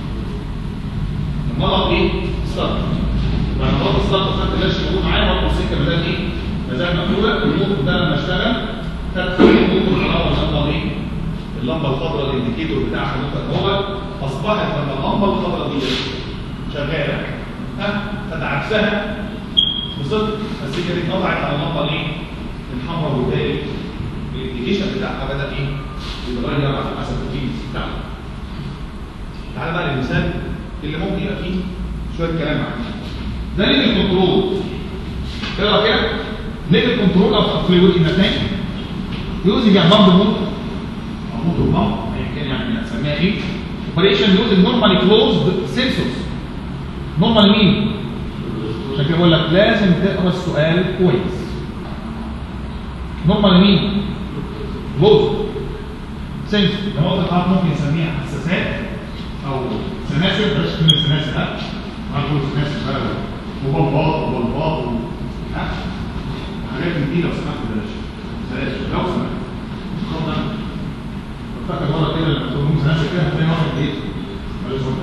لما اضغط ايه ستارت لما اضغط ستارت خدت اللاش موجود معايا برضه السكه بدات ايه بدات مقفوله النور ده لما اشتغل خدت النور الحراره اللمبه ايه اللمبه الخضراء الانديكيتور بتاع حضرتك هو اصبحت لما اللمبه الخضراء دي شغاله ها فتعكسها بالظبط السكه دي اتقطعت على اللمبه الايه الحمراء وبالتالي الانديكيشن بتاعها بدا ايه يتغير على حسب الفيز بتاعها تعال بقى للمثال اللي ممكن يبقى فيه شويه كلام عنه ده ليفل كنترول تقرا كده ليفل كنترول اوف فلويد ان تانك يوزنج ا بامب موتور او موتور بامب ايا كان يعني هنسميها ايه اوبريشن يوزنج نورمالي كلوزد سنسورز نورمال مين؟ عشان كده بقول لك لازم تقرا السؤال كويس نورمال مين؟ جزء سنس نقطة الحرف ممكن نسميها حساسات أو سلاسل بلاش كلمة سلاسل ها ما نقول سلاسل بقى وبلباط وبلباط و- ها حاجات من دي لو سمحت بلاش سلاسل لو سمحت اتفضل فاكر مرة كده لما تقول لهم سلاسل كده هتلاقي واحد ايه؟ بلاش واحد.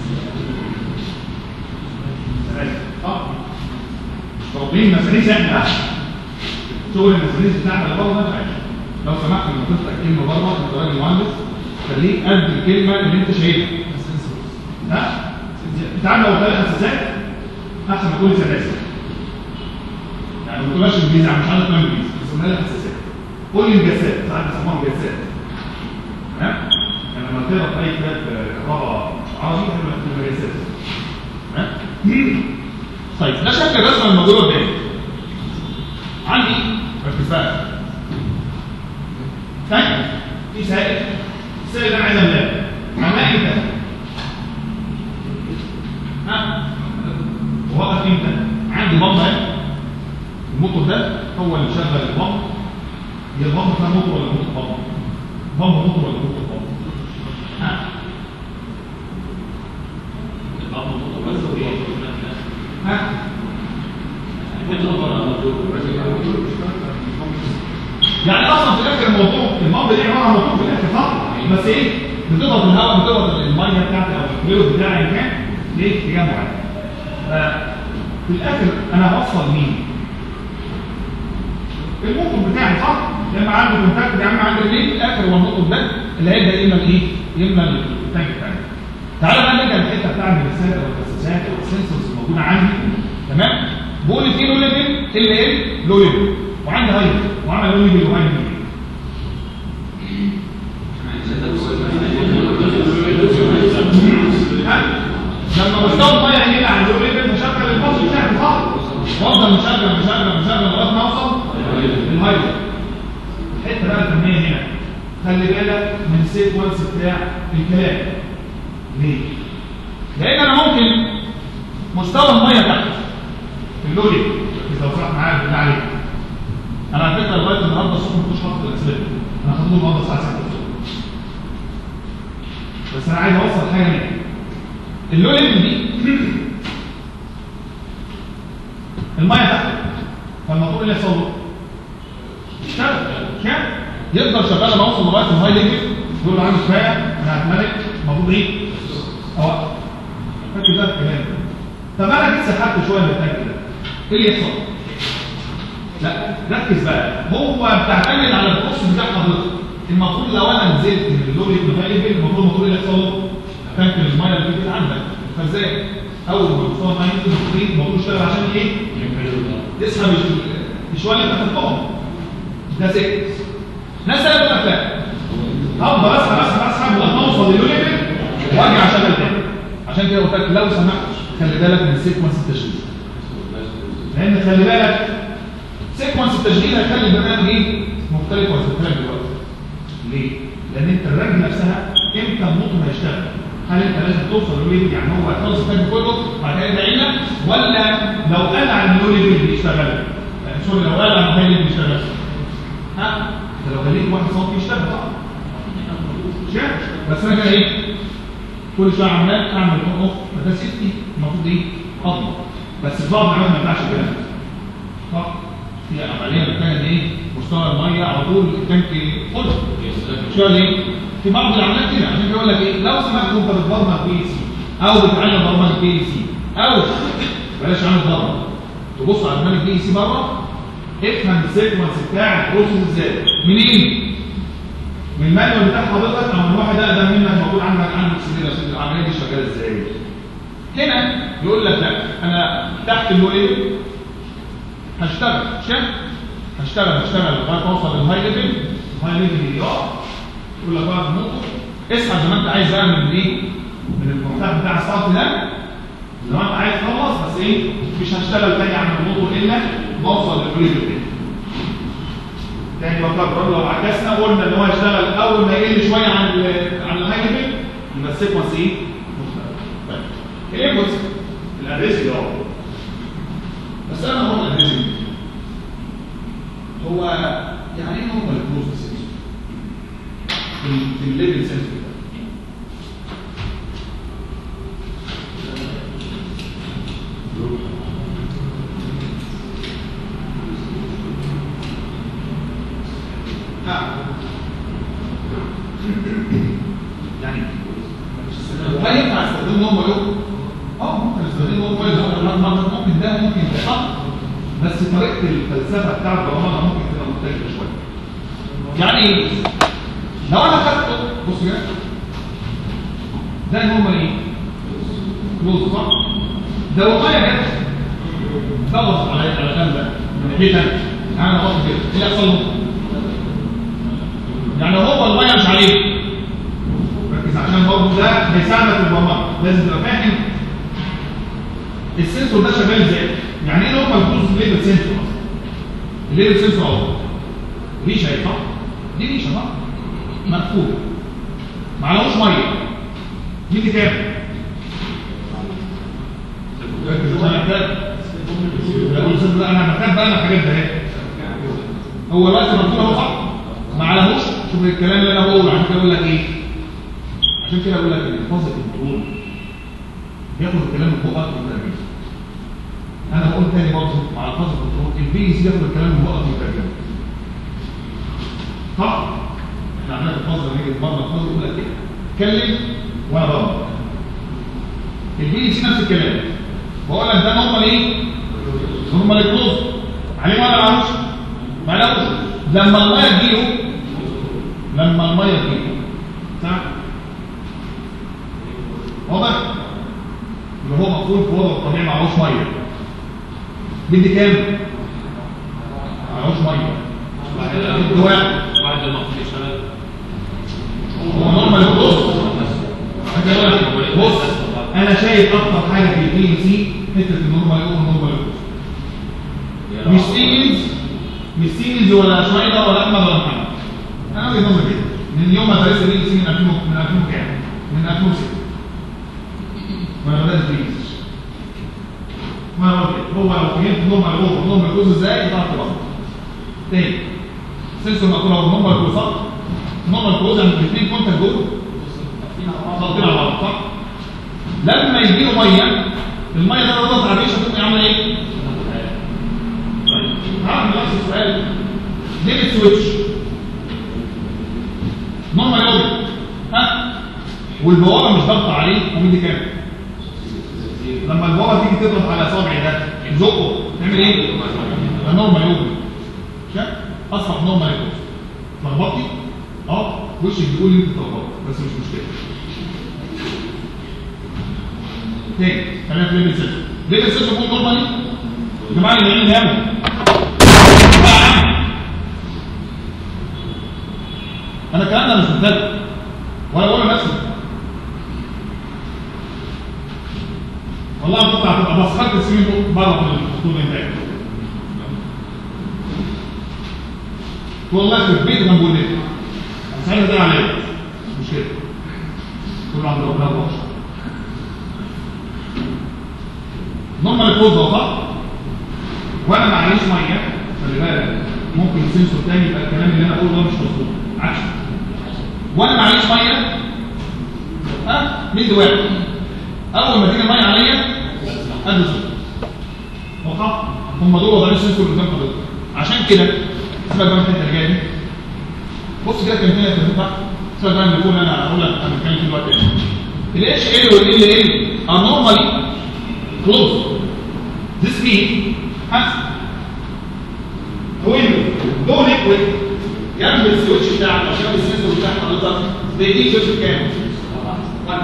سلاسل اه مش طالبين مساليس احنا ها؟ شغل المساليس بتاعنا اللي بره ده مش عايز لو سمحت لما تفتح كلمه بره انت راجل مهندس خليك قد الكلمه اللي انت شايفها ها انت عارف لو قلت حساسات احسن ما تقول سلاسل يعني ما تقولهاش انجليزي مش عارف تقول انجليزي اسمها لها حساسات قول لي الجسات ساعات بيسموها جسات تمام يعني لما تقرا في اي كتاب كهرباء عربي هتبقى جسات تمام طيب ده شكل الرسمه الموجوده قدامي عندي ارتفاع ثاني في سائل السائل ده انا عايز املاه معناه امتى؟ ها؟ وقف امتى؟ عندي بمب اهي الموتور ده هو اللي شغل البمب هي البمب فيها موتور ولا موتور بمب؟ بمب موتور ولا موتور بمب؟ ها؟ ها؟ يعني اصلا في الاخر الموضوع المنطقه دي عباره عن موضوع في الاخر صح بس ايه بتضغط الهواء بتضغط الميه بتاعتي او الفلويد بتاعي كان ليه اتجاه معين في الاخر انا هوصل مين الموتور بتاعي صح لما عندي كونتاكت يا عم عندي ليه في الاخر هو الموتور ده اللي هيبدا يملى الايه يملى التانك بتاعي تعالى بقى نرجع للحته بتاع المدرسات او الحساسات او السنسورز الموجوده عندي تمام بقول في لو ليفل ال ال لو ليفل وعندي هاي وعمل لو ليفل وهاي ليفل لما مستوى الميه يقل عن لو ليفل بشغل الباص بتاعي صح وافضل مشغل مشغل مشغل لغايه ما اوصل للهاي الحته بقى الفنيه هنا خلي بالك من السيكونس بتاع الكلام ليه؟ لان انا ممكن مستوى الميه تحت في اللولي اذا وصلت معايا بالله عليك انا على فكره لغايه النهارده الصبح ما كنتش حاطط الاسئله انا خدته النهارده الساعه 6 بس انا عايز اوصل حاجه ليه اللولي دي الميه تحت فالموضوع اللي يحصل له يشتغل كام يفضل شغال لما اوصل لغايه الهاي ليفل يقول له عندي كفايه انا هتملك المفروض ايه اوقف فاكر ده الكلام طب انا جيت سحبت شويه من التانك ده ايه اللي يحصل؟ لا ركز بقى هو بتعتمد على الكورس بتاع حضرتك المفروض لو انا نزلت من اللوري ليفل المفروض المفروض اللي يحصل له تانك الميه اللي في عندك فازاي؟ اول ما مستوى الميه ينزل المفروض المفروض يشتغل عشان ايه؟ تسحب الشويه اللي تحتهم ده سكت ناس قالوا لك لا افضل اسحب اسحب اسحب لغايه ما اوصل للو ليفل وارجع اشغل تاني عشان كده قلت لك لو سمحت خلي بالك من سيكونس التشغيل لان خلي بالك سيكونس التشغيل هيخلي البرنامج ايه مختلف عن الكلام دلوقتي ليه؟ لان انت الرج نفسها امتى الموتور هيشتغل؟ هل انت لازم توصل للو يعني هو هيخلص التانك كله بعد كده يدعي ولا لو قال عن اللو ليفل بيشتغل سوري لو قال عن الهاي ليفل بيشتغل ها؟ انت لو خليك واحد صوت يشتغل طبعا بس انا كده ايه؟ كل شويه عمال اعمل اون اوف فده سيفتي المفروض ايه؟ اضمن بس في بعض العمليات ما ينفعش كده صح؟ في عمليه بتلاقي ان ايه؟ مستوى الميه على طول التانك فل شويه ليه؟ في بعض العمليات كده عشان كده يقول لك ايه؟ لو سمحت وانت بتبرمج بي سي او بتعلم برمجه بي سي او بلاش عامل برمج تبص على برنامج بي سي بره افهم السيكونس بتاع البروسيس ازاي منين؟ من المانيوال بتاع حضرتك او من واحد اقدم منك موجود عندك عنده سنين العمليه دي شغاله ازاي هنا يقول لك لا انا تحت اللو ايه هشتغل شايف هشتغل هشتغل لغايه ما اوصل للهاي ليفل الهاي ليفل يقف يقول لك بقى الموتور اسحب زي ما انت عايز بقى من ايه من المفتاح بتاع الصرف ده زي ما انت عايز تخلص بس ايه مش هشتغل تاني عن الموتور الا ما اوصل للهاي ليفل تاني بكرر لو عكسنا قلنا ان هو يشتغل اول ما يقل شويه عن ال عن الهاي ليفل يبقى السيكونس ايه؟ مختلف. طيب الانبوت الادريسنج اهو بس انا هو الادريسنج هو يعني ايه هو البروسيس في في الليفل سنسور يعني هل ينفع استخدمه هو يوم؟ اه ممكن استخدمه هو يوم ممكن ده ممكن ده صح بس طريقه الفلسفه بتاع البرمجه ممكن تبقى مختلفه شويه يعني ايه لو انا خدته بص كده ده نورمال ايه كلوز صح ده والله جت ضغط على على الكلام ده من ناحيه ثانيه يعني انا بص كده ايه اللي يحصل له يعني هو الميه مش عليه ركز عشان برضه ده هيساعدك في البرمجه لازم تبقى فاهم السنسور ده شغال ازاي يعني ايه نورمال كلوز ليفل سنسور اصلا الليفل سنسور اهو ريشه اهي صح دي ريشه صح مقفوله معلهوش ميه دي دي كام ركز انا محتاج لا انا محتاج بقى الحاجات ده اهي هو دلوقتي مقفول اهو صح ما عليهوش شوف الكلام اللي انا بقوله عشان كده بقول لك ايه عشان كده بقول لك الفاظ الكنترول بياخد الكلام من فوق اكتر من الترجمه انا بقول تاني برضه مع الفاظ الكنترول البي سي ياخد الكلام من فوق اكتر من الترجمه صح احنا عملنا الفاظ لما نيجي مره الفاظ يقول لك كده اتكلم وانا برضه البي سي نفس الكلام بقول لك ده نورمال ايه نورمال كلوز عليه ولا معلوش معلوش لما الميه تجيله لما الميه تجيله صح واضح اللي هو مقفول في وضع الطبيعي معهوش ميه بدي كام معهوش ميه بدي واحد واحد لما في شغال هو نورمال بص بص انا شايف اكتر حاجه في البي سي حته النورمال يقول النورمال مش سيمنز مش سيمنز ولا شويدر ولا احمد ولا محمد انا وجهه نظري كده من يوم ما درست بي سي من 2000 من 2000 كام من 2006 ما بدات بي ما انا قلت هو لو فهمت النورمال يقول النورمال يقول ازاي تعرف تبسط تاني سنسور مقول هو النورمال يقول صح النورمال يقول يعني الاثنين كونتاكت دول ضاغطين على بعض صح لما يجي له ميه الميه ده لو ضغط على الريشه ممكن يعمل ايه؟ هعمل نفس السؤال ليميت سويتش نورمال لوجيك ها والبوابه مش ضغط عليه ومدي كام؟ لما البوابه تيجي تضغط على صابعي ده زقه تعمل ايه؟ ده نورمال لوجيك شايف؟ اصبح نورمال لوجيك لخبطتي؟ اه وشك بيقول لي انت اتلخبطت بس مش مشكله تاني خلينا في ليفل 6 ليفل 6 بيقول نورمالي يا جماعه اللي نايمين ناموا انا الكلام ده مش مبتدئ ولا بقول لنفسي والله كنت هتبقى مسخره السنين دول بره من الخطوط الانتاج والله في البيت ما بقول لك ساعتها ده عليا مش كده كل عند ربنا الله نورمال الفوز ده صح وانا معليش ميه خلي بالك ممكن سنسور تاني يبقى الكلام اللي انا بقوله ده مش مظبوط عكس وانا معليش ميه ها مد واحد اول ما تيجي الميه عليا ادي صفر واضح هم دول وضعين السنسور اللي قدام حضرتك عشان كده سيبك بقى من الحته اللي جايه دي بص كده كان فيها كان تحت سيبك بقى من اللي انا هقول لك انا بتكلم فيه دلوقتي الاتش ال والال ال are normally closed this means has when no liquid جنب السويتش بتاعك او جنب السنسور بتاع حضرتك بيديك سويتش كام؟ واحد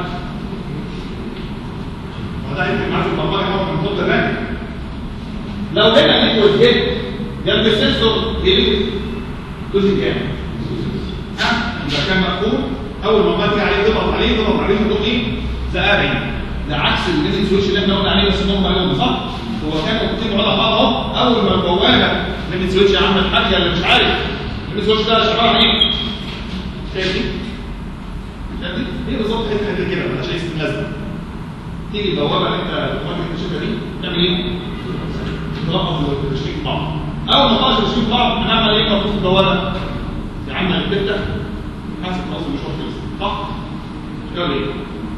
وده يمكن معاك البرمجه هو من فوق الرانك لو هنا ليكويد جه جنب السنسور يديك جزء كام؟ ها؟ يبقى كان مقفول اول ما الميه عليه تضغط عليه تضغط عليه تضغط ايه؟ زقاري ده عكس الليزنج سويتش اللي احنا قلنا عليه بس ان هم عليهم صح؟ هو كان مكتوب على خط اهو اول ما البوابه ليميت سويتش يا عم الحاج اللي مش عارف ليميت سويتش ده شغال على ايه؟ شايف دي؟ شايف دي؟ هي بالظبط حته حته كده مالهاش اي اسم لازمه تيجي البوابه اللي انت دلوقتي بتشوفها دي تعمل ايه؟ تلخبط التشكيك في بعض اول ما خلص التشكيك في بعض هنعمل ايه المفروض في البوابه؟ يا عم هتبدا حاسب خلاص المشوار خلص صح؟ تعمل ايه؟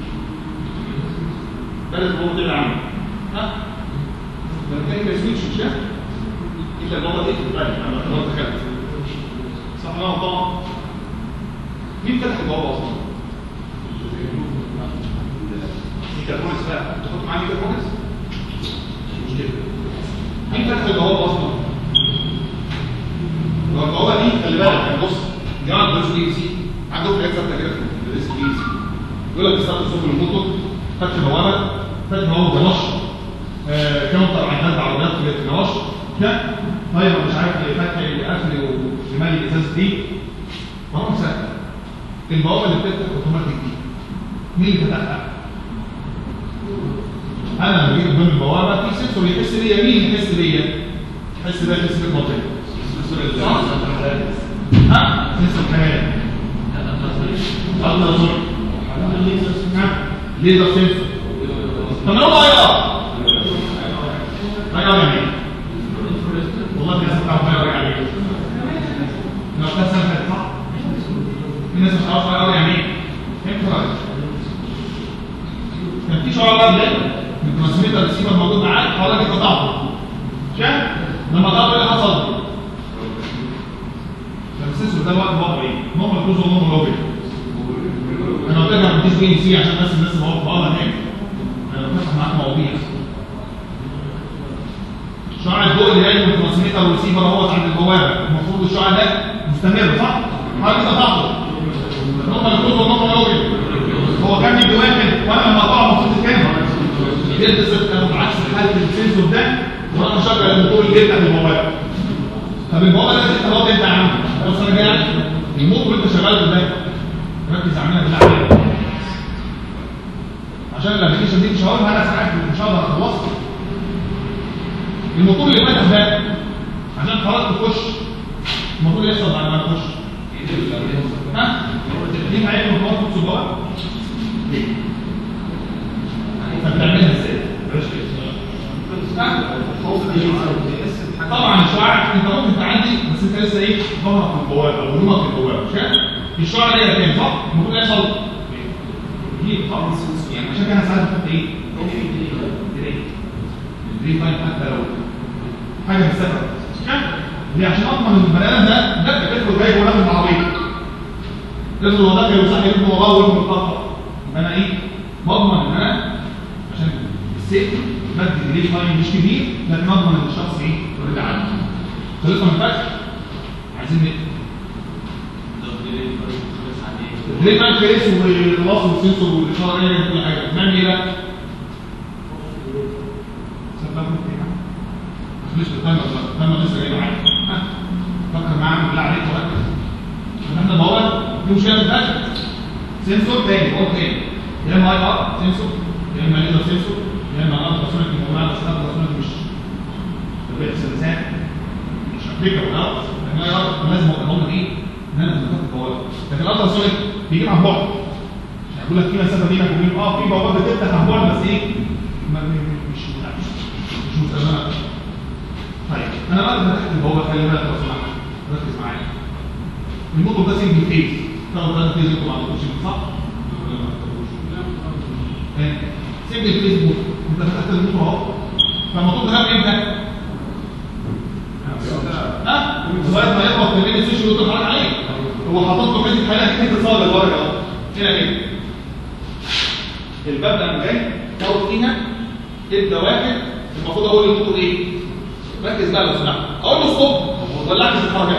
بلد هو طلع عنه ها؟ لما كان ما يسويتش مش كده؟ الا البابا دي طيب انا خلاص دخلت صح ولا طبعا مين فتح البابا اصلا؟ ميكروفونس بقى تحط معاه ميكروفونس؟ مش كده مين فتح البوابه اصلا؟ البوابه دي خلي بالك بص يقول لك استخدم سوق الموتور فتح بوابه فتح بوابه جراج آه، كاونتر عداد عربيات في الجراج ده طيب مش عارف ايه فتح قفل وشمال الازاز دي رقم سهل البوابه اللي بتفتح اوتوماتيك دي مين اللي فتحها؟ انا لما جيت قدام البوابه في سنسور يحس بيا مين يحس بيا؟ يحس بيا يحس بالمنطقه صح؟ ها؟ سنسور كمان الله يزور ها؟ ليزر سنسور طب لو غير غير يعني ايه؟ والله في ناس بتعرف غير يعني ايه؟ لو كان سنة صح؟ في ناس مش عارفه غير يعني ايه؟ فهمت رأيك؟ كان في شعار بقى ده من الترانسميتر ريسيفر موجود معاك حضرتك قطعته شايف؟ لما قطعته ايه اللي حصل؟ السنسور ده وقت وضعه ايه؟ نورمال كروز ونورمال اوبن انا قلت لك ما بديش بي سي عشان بس الناس اللي واقفه بره هناك انا بفتح معاك مواضيع شعاع الضوء اللي جاي من الترانسميتر والريسيفر اهوت عند البوابه المفروض الشعاع ده مستمر صح؟ حضرتك قطعته نورمال كروز ونورمال اوبن هو كان بيدي واحد وانا لما اقطعه المفروض كام؟ جلد ست كانوا بعكس حاله السنسور ده وانا مشغل الموتور اللي جلد البوابه طب البوابه لازم تبقى انت يا عم بص انا جاي عليك الموتور انت شغال ازاي؟ ركز عليها بالله عليك عشان الابلكيشن دي مش هقولها انا ساعات مش هقدر اخلصها الموتور اللي فاتح ده عشان خلاص تخش الموتور يحصل بعد ما تخش ها؟ دي معايا الموتور في الصباح ليه؟ فبتعملها ازاي؟ طبعا الشعاع انت ممكن تعدي بس انت لسه ايه ظهرك في البوابه او نورك في البوابه مش كده؟ الشعاع ده كام صح؟ المفروض يحصل دي طبعا يعني عشان كده ساعات بحط ايه؟ دري تايم حتى لو حاجه مش سهله مش كده؟ ليه عشان اضمن البني ادم ده ده بيدخل جاي هو داخل العربيه افرض هو داخل وصح يبقى وراه ويبقى متقطع يبقى انا ايه؟ بضمن ان انا عشان السيفتي بدي ديلي تايم مش كبير لكن اضمن ان الشخص ايه؟ يرد عنه خلصنا من الفتح عايزين نقفل الديلي تايم كويس والخلاص والسنسور والاشاره ايه كل حاجه نعمل ايه بقى؟ مش بالتايمر التايمر لسه جاي معايا ها؟ فكر معايا بالله عليك وركز احنا بقول في مشكله في الفتح سنسور تاني هو تاني يا اما اي ار سنسور يا اما ليزر سنسور يا اما انا تصنيع الموضوع بس انا تصنيع مش طبيعه الانسان مش ابليكا ولا انا اي ار لازم اقول لهم ايه ان انا لازم اخد بوابه لكن الالترا سونيك بيجيب عن بعد يقول لك في مسافه بينك وبين اه في بوابه بتفتح عن بعد بس ايه ما مش مش مش مستخدمه طيب انا بعد ما فتحت البوابه خلي بالك لو سمحت ركز معايا الموتور ده سنجل فيز طبعا ده فيز انتوا ما عندكوش صح؟ سنجل فيز موتور انت فتحت الموتور اهو فالموتور ده هاب امتى؟ ها؟ لغايه ما يخبط ما بين السوشيال اللي بتتحرك عليه هو حاطط له حته حاجه حته صاله لورا اهو هنا كده الباب ده قام جاي دوت فيها ادى واحد المفروض اقول للموتور ايه؟ ركز بقى لو سمحت اقول له ستوب ولا اعكس الحركه؟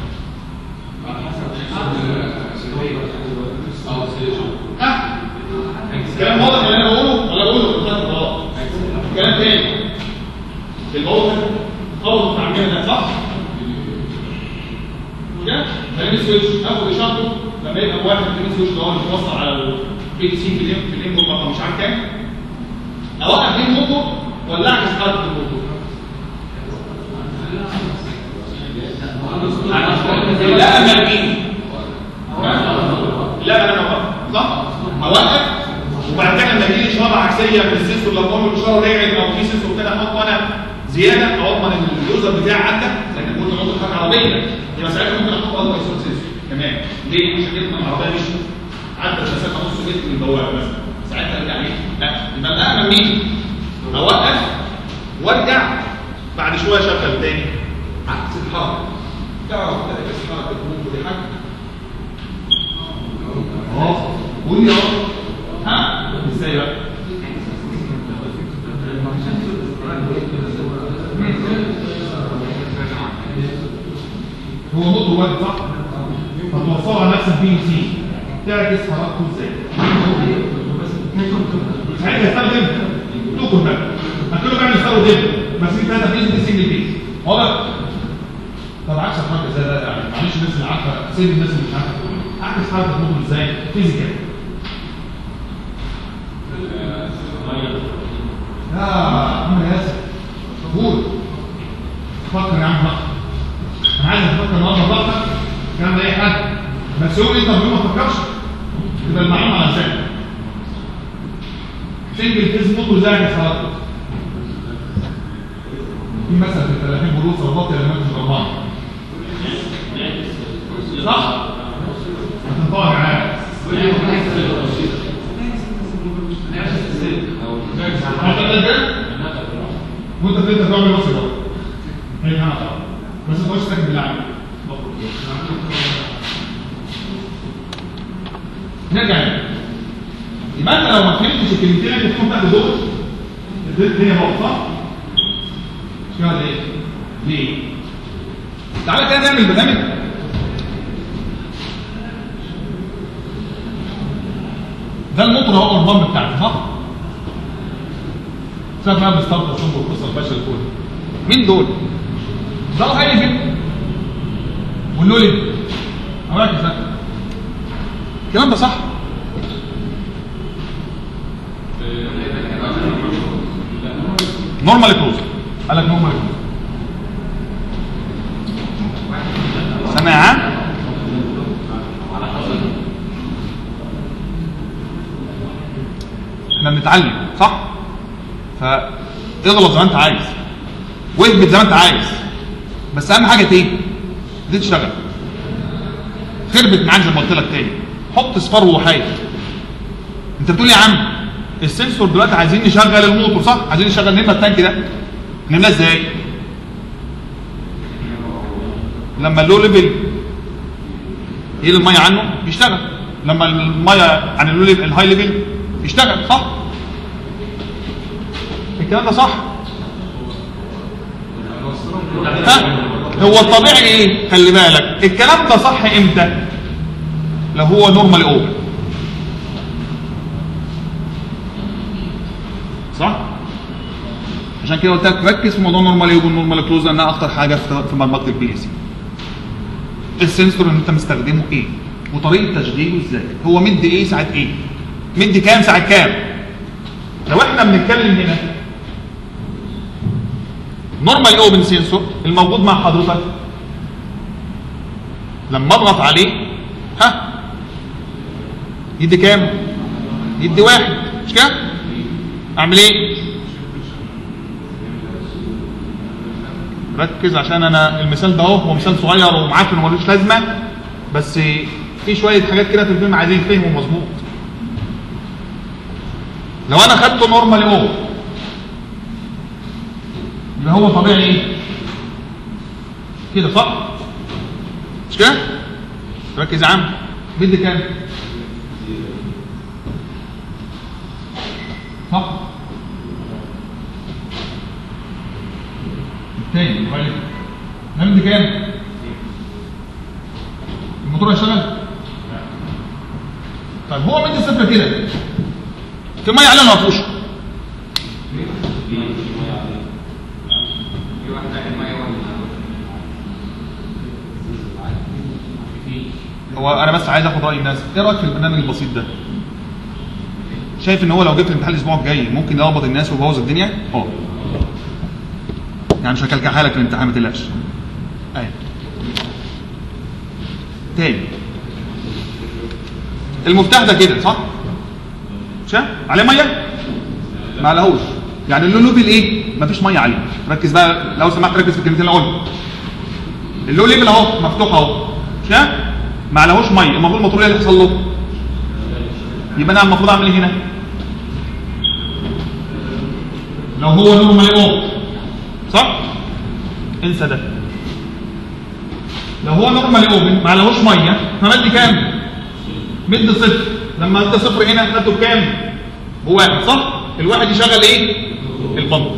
ها؟ كلام واضح اللي انا بقوله ولا بقوله في الخط غلط؟ كلام تاني البوابه خبط بتاع ده صح؟ كده؟ فلان سويتش اخد اشارته لما يبقى واحد فلان سويتش اللي هو متوصل على البي سي في الام في الانبوت رقم مش عارف كام اوقف ليه الموتور ولا اعكس حركه الموتور؟ لا مرمين لا انا اوقف صح؟ اوقف وبعد كده لما يجي اشاره عكسيه في السنسور لو قام الاشاره رجعت او في سنسور كده احط انا زياده اضمن ان اليوزر بتاعي عدى لان قلنا نقطه حاجه عربيه يبقى ساعتها ممكن احط اضمن يسوق سنسور كمان ليه؟ عشان كده العربيه مش عدى مسافه نص متر من البوابه مثلا ساعتها ارجع ليه؟ لا يبقى الاهم مين؟ اوقف وارجع بعد شويه اشغل تاني عكس الحركه تعرف كده بس حركه الموتور دي حاجه اه قول لي اهو ها ازاي بقى هو موتور واحد صح؟ فتوصله على نفس البي سي تعكس حركته ازاي؟ ساعتها يستخدم تو كونتاكت هتقول بقى نستخدم ديل بس في ثلاثه بيز دي سنجل بيز واضح؟ طب عكس الحركه ازاي ده يعني معلش الناس اللي عارفه سيب الناس اللي مش عارفه تقول عكس حركه الموتور ازاي؟ فيزيكال يا عم ياسر قول فكر يا عم بقى انا عايز افكر النهارده براحتك كان اي حد بس يوم انت ما تفكرش تبقى المعلومه على لسانك سنجل فيز موتور زي يا صلاح في مثلا في التلافين بروز صوتات اليمنت الرماني صح؟ هتنطبق معايا هتقدر كده؟ وانت بتبدا تعمل نفس الوقت هي انا طبعا بس ما تقولش ساكن بالله نرجع هنا يبقى انت لو ما فهمتش الكلمتين اللي بتكون تحت دول الدنيا بقى صح؟ مش كده ليه؟ ليه؟ تعالى كده نعمل برنامج ده الموتور اهو البامب بتاعتي صح؟ سيبك بقى بستارت الصوب والقصه الفاشله الكل مين دول؟ ده هاي فين؟ واللولي ركز بقى الكلام ده صح؟ نورمال كلوز قال لك نورمال كلوز سامع يا عم؟ احنا بنتعلم صح؟ فاغلط زي ما انت عايز واثبت زي ما انت عايز بس اهم حاجه ايه؟ دي تشتغل خربت معاك زي ما قلت لك تاني حط صفار وحايد انت بتقول يا عم السنسور دلوقتي عايزين نشغل الموتور صح؟ عايزين نشغل نملى التانك ده نملاه ازاي؟ لما اللو ليفل يقل الميه عنه يشتغل لما الميه عن اللو ليفل الهاي ليفل يشتغل صح؟ الكلام ده صح؟ ها؟ هو الطبيعي ايه؟ خلي بالك الكلام ده صح امتى؟ لو هو نورمال اوبن صح؟ عشان كده قلت لك ركز في موضوع نورمال اوبن نورمال كلوز لانها اخطر حاجه في في برمجه البي اس السنسور اللي انت مستخدمه ايه؟ وطريقه تشغيله ازاي؟ هو مدي ايه ساعه ايه؟ مدي كام ساعه كام؟ لو احنا بنتكلم هنا نورمال اوبن سنسور الموجود مع حضرتك لما اضغط عليه ها يدي كام؟ يدي واحد مش كده؟ اعمل ايه؟ ركز عشان انا المثال ده اهو هو مثال صغير ومعفن وملوش لازمه بس في شويه حاجات كده في الفيلم عايزين يتفهموا مظبوط لو انا خدته نورمال اوبن يبقى هو طبيعي ايه؟ كده صح؟ مش كده؟ ركز يا عم بدي كام؟ صح؟ التاني طيب ده بدي كام؟ الموتور هيشتغل؟ طيب هو مدي صفر كده في ميه عليه ولا ما فيهوش؟ هو انا بس عايز اخد راي الناس ايه رايك في البرنامج البسيط ده شايف ان هو لو جبت الامتحان الاسبوع الجاي ممكن يلخبط الناس ويبوظ الدنيا اه يعني مش هكلكعها لك الامتحان ما تقلقش ايوه تاني المفتاح ده كده صح شايف عليه ميه ما عليهوش يعني اللو ليفل ايه مفيش ميه عليه ركز بقى لو سمحت ركز في الكلمتين اللي قلت اللو ليفل اهو مفتوح اهو شايف ما عليهوش ميه المفروض الموتور ايه اللي يحصل له يبقى انا المفروض اعمل ايه هنا لو هو نورمال اوف صح انسى ده لو هو نورمال اوبن ما عليهوش ميه فمدي كام مد صفر لما ادى صفر هنا خدته بكام بواحد صح الواحد يشغل ايه البمب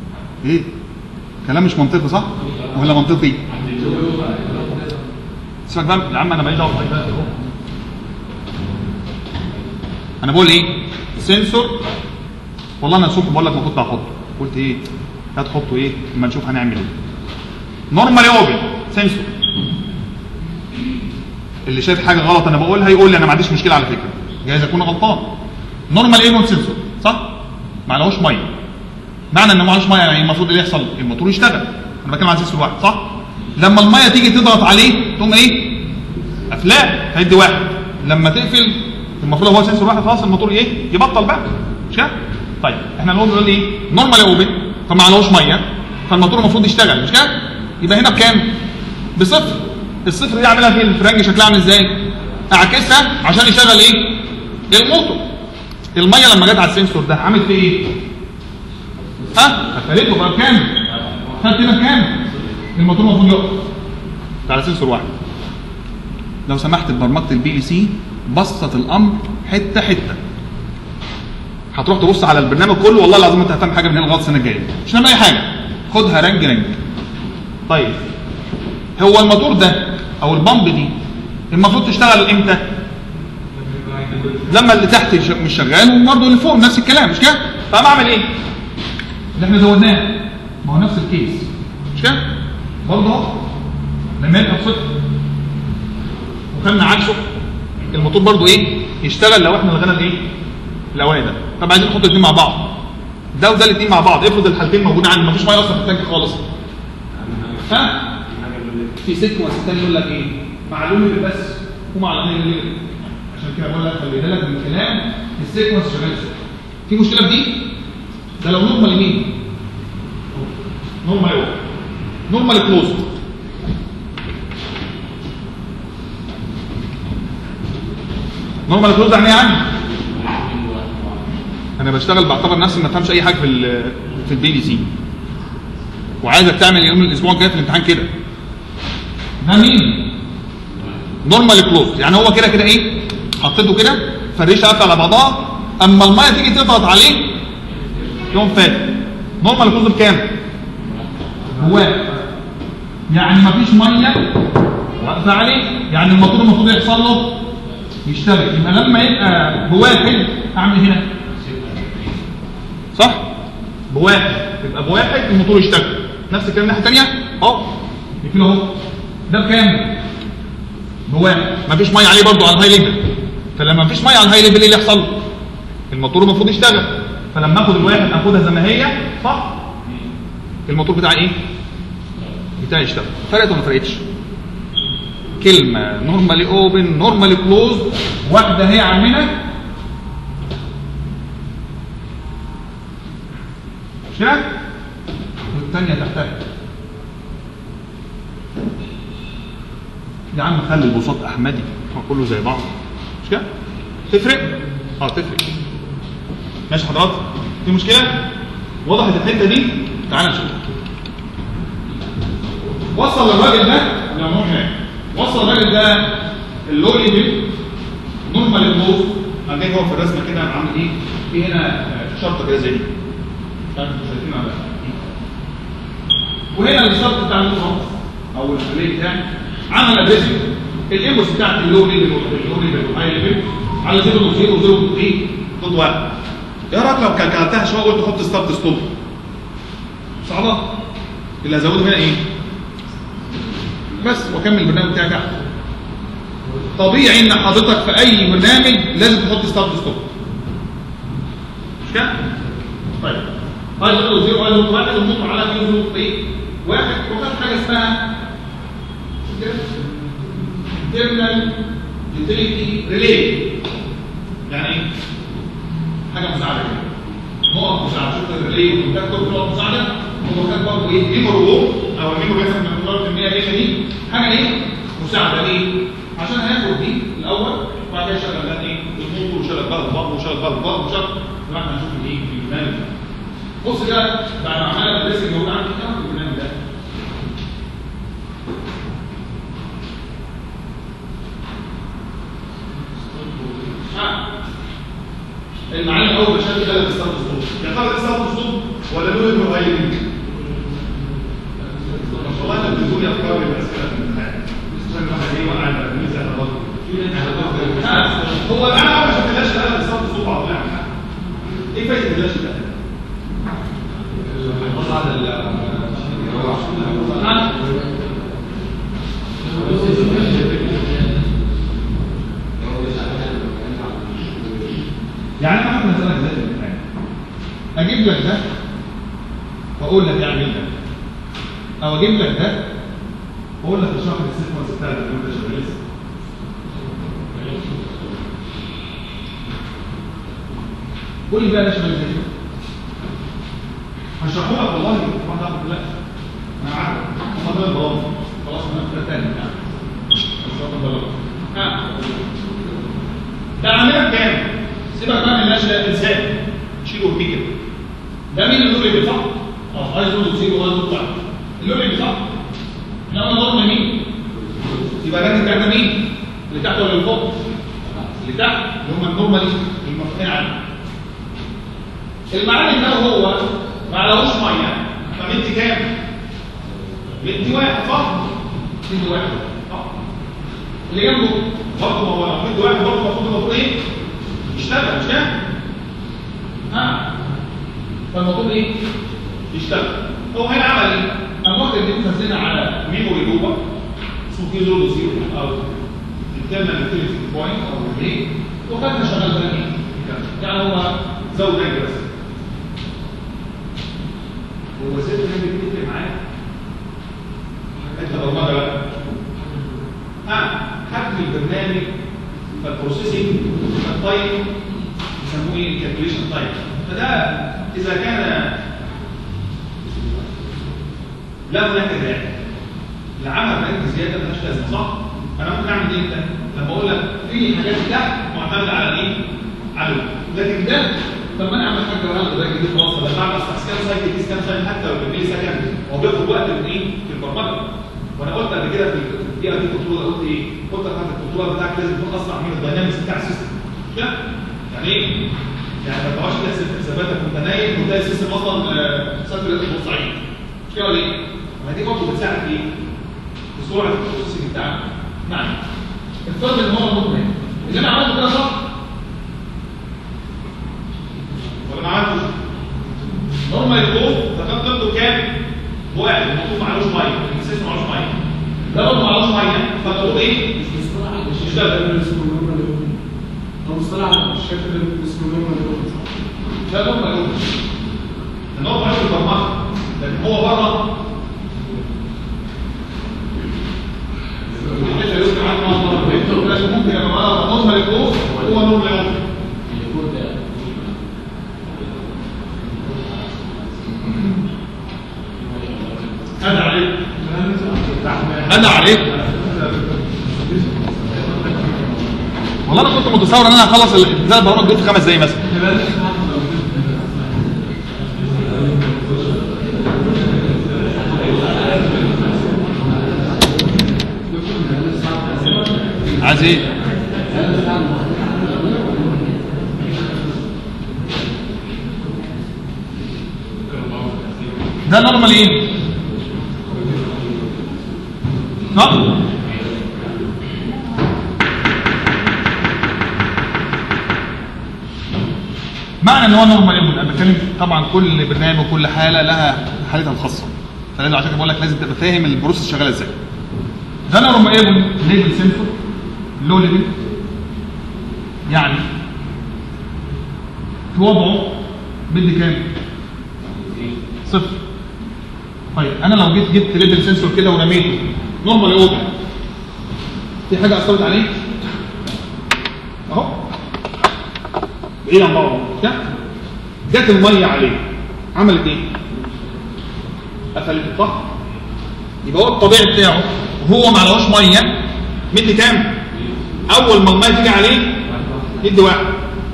ايه كلام مش منطقي صح ولا منطقي سيبك بقى يا عم انا ماليش دعوه بالطريق ده أهو. انا بقول ايه سنسور والله انا سوق بقول لك ما كنت هحطه قلت ايه هتحطه ايه اما نشوف هنعمل ايه نورمالي اوبن سنسور اللي شايف حاجه غلط انا بقولها يقول لي انا ما عنديش مشكله على فكره جايز اكون غلطان نورمال ايمون سنسور صح ما عليهوش ميه معنى ان ما عليهوش ميه يعني المفروض ايه يحصل الموتور يشتغل انا بتكلم عن سنسور واحد صح لما الميه تيجي تضغط عليه تقوم ايه افلام هيدي واحد لما تقفل المفروض هو سنسور واحد خلاص الموتور ايه يبطل بقى مش كده طيب احنا نقول نقول ايه نورمال اوبن فما عليهوش ميه فالموتور المفروض يشتغل مش كده يبقى هنا بكام بصفر الصفر دي اعملها في الفرنج شكلها عامل ازاي اعكسها عشان يشغل ايه الموتور الميه لما جت على السنسور ده عملت فيه ايه ها قفلته بقى بكام خدت هنا بكام الموتور المفروض يقف ده على سنسور واحد لو سمحت ببرمجه البي ال سي بسط الامر حته حته هتروح تبص على البرنامج كله والله العظيم انت هتعمل حاجه من هنا لغايه السنه الجايه مش هنعمل اي حاجه خدها رنج رنج طيب هو الموتور ده او البامب دي المفروض تشتغل امتى لما اللي تحت ش- مش شغال وبرضه اللي فوق نفس الكلام مش كده فانا اعمل ايه اللي احنا زودناه ما هو نفس الكيس مش كده برضه اهو لما يبقى بصفر وخدنا عكسه الموتور برضه ايه يشتغل لو احنا لغينا الايه الاواني ده طب عايزين نحط الاثنين مع بعض ده وده الاثنين مع بعض افرض الحالتين موجودين عندي مفيش ميه اصلا في التانك خالص ها في سيكونس تاني يقول لك ايه معلوم اللي بس ومع غير اللي عشان كده بقول لك خلي بالك من كلام السيكونس شغال ازاي في مشكله في دي ده لو نورمال يمين نورمال ايه نورمال كلوز نورمال كلوز يعني ايه يعني انا بشتغل بعتبر نفسي ما فهمش اي حاجه في ال في البي دي سي وعايزك تعمل يوم الاسبوع الجاي في الامتحان كده ده مين نورمال كلوز يعني هو كده كده ايه حطيته كده فريشه قافله على بعضها اما الميه تيجي تضغط عليه يقوم فاتح نورمال كلوز بكام هو يعني مفيش ميه واقفه عليه يعني الموتور المفروض يحصل له يشتغل يبقى لما يبقى بواحد اعمل هنا صح بواحد يبقى بواحد الموتور يشتغل نفس الكلام الناحيه الثانيه اهو يقفل اهو ده بكام بواحد مفيش ميه عليه برضه على الهاي ليفل فلما مفيش ميه على الهاي ليفل ايه اللي يحصل الموتور المفروض يشتغل فلما اخد الواحد اخدها زي ما هي صح الموتور بتاعي ايه بتاعي يشتغل فرقت ولا ما فرقتش كلمه نورمالي اوبن نورمالي كلوز واحده هي عامله مش كده والثانيه تحتها يا عم خلي البساط احمدي هو كله زي بعض مش كده تفرق اه تفرق ماشي حضرتك في مشكله وضحت الحته دي تعال نشوف وصل للراجل ده لو نروح هناك وصل الراجل ده اللو ليفل نورمال كلوز هتلاقي هو في الرسمه كده عامل ايه في هنا شرطه كده زي دي مش عارف انتوا شايفينها ولا لا وهنا الشرط بتاع النص او الخليه بتاعي عمل ادريسنج الانبوس بتاعت اللو ليفل واللو ليفل والهاي ليفل على 0.0 و 0.3 ضد واحد ايه رايك لو كلكلتها شويه قلت حط ستارت ستوب صعبه اللي هزوده هنا ايه بس واكمل البرنامج بتاعي تحت طبيعي ان حضرتك في اي برنامج لازم تحط ستارت ستوب مش كده طيب هاي 0 0 هاي واحد ونحط على 0 ايه واحد وخد حاجه اسمها تيرمينال يوتيليتي ريلي يعني ايه؟ حاجه مساعده كده نقط مساعده شوف الريلي والكونتاكتور نقط مساعده هو كان برضه ايه ميمورو او الميمورو بياخد من القدرات الكميه ايه دي حاجه ايه؟ مساعده ليه؟ عشان هياخد دي الاول وبعد كده يشغل ده ايه؟ الموتور ويشغل بقى الضغط ويشغل بقى الضغط ويشغل دلوقتي هنشوف الايه في البرنامج ده بص كده بعد ما عملنا الريسك اللي موجود عندي كده في البرنامج ده المعلم اول ما شاف كده قال ستارت ستوب يا ترى ده ستارت ستوب ولا لون المغير والله انت بتقولي افكار الاسئله في الامتحان هو انا اول ما شفت اللاش ده انا بالظبط صوت بعض ايه فايده اللاش ده؟ يعني انا ممكن اسالك ذات الامتحان اجيب لك ده واقول لك اعمل ده او اجيب لك ده واقول لك اشرح لي السيكونس بتاعك اللي انت شغال لسه قول لي بقى انا شغال ازاي هشرحه لك والله واحده واحده لا انا عارف هم دول البرامج خلاص انا في تاني يعني ها ده عندنا بكام؟ سيبك بقى من اللاش ده انسان شيله وارميه كده ده مين اللوري اللي صح؟ اه عايز تقول زيرو ولا تطلع اللوري اللي صح؟ احنا قلنا ضرب مين؟ يبقى ده بتاعنا مين؟ اللي تحت ولا اللي فوق؟ اللي تحت اللي هم النورمالي المفروضين عنه المعلم ده هو ما عليهوش ميه فمدي كام؟ مدي واحد صح؟ مدي واحد صح؟ اللي جنبه برضه ما هو لو مدي واحد برضه المفروض المفروض ايه؟ يشتغل مش كده؟ ها؟ فالمفروض ايه؟ يشتغل هو هنا عمل ايه؟ قام واخد اللي نزلنا على ميموري جوه اسمه كي زيرو زيرو او التيرمال يوتيليتي بوينت او ايه وخدنا شغال بقى ايه؟ يعني هو زود رجل بس هو ست نبي بتفرق معاك انت برمجه بقى ها حجم البرنامج فالبروسيسنج التايم يسموه ايه الكالكوليشن تايم فده اذا كان لا هناك داعي العمل بقى زياده ملهاش لازمه صح؟ انا ممكن اعمل ايه انت؟ لما اقول لك في حاجات ده معتمده على ايه؟ على لكن ده طب ما انا اعمل حاجه ولا ده جديد خلاص ولا بعمل اصلا سكان سايكل دي سكان سايكل حتى لو بالملي سكند هو بياخد وقت من ايه؟ في البرمجه وانا قلت قبل كده في الدقيقه دي كنترول قلت ايه؟ قلت لك الكنترول بتاعك لازم يكون اسرع من الداينامكس بتاع السيستم لا يعني ايه؟ يعني ما تقعدش تحسب حساباتك وانت نايم وتلاقي السيستم اصلا سافر بورسعيد مش كده ولا ايه؟ ما دي برضه بتساعد في ايه؟ في سرعه البروسيسنج بتاعك نعم افترض ان هو مطمئن اللي انا عملته كده صح ولا ما عملتش نورمال فوق فكان قيمته كام؟ واحد المفروض معلوش ميه السيستم معلوش ميه ده برضه معلوش ميه فالمفروض ايه؟ يشتغل هو مصطلح الشكل اسمه نورمال ده نورمال فوق ان هو معلوش البرمجه لكن هو بره لسه يذكر عنه مرة ممكن يبقى معاه نورمال فوق هو نورمال فوق هذا عليك هذا عليك والله انا كنت متصور ان انا هخلص الثلاث برامج دول في خمس دقايق مثلا عايز ايه؟ ده نورمال ايه؟ صح؟ معنى ان هو نورمال ايه انا بتكلم طبعا كل برنامج وكل حاله لها حالتها الخاصه فلازم عشان كده بقول لك لازم تبقى فاهم البروسيس شغاله ازاي ده نورمال ايه ليفل سنسور لو ليفل يعني في وضعه بدي كام؟ صفر طيب انا لو جيت جبت ليفل سنسور كده ورميته نورمال اوبن في حاجه اثرت عليه اهو بعيد عن بعضه ده جت الميه عليه عملت ايه؟ قفلت صح؟ يبقى هو الطبيعي بتاعه وهو ما عليهوش ميه مدي كام؟ اول ما الميه تيجي عليه يدي واحد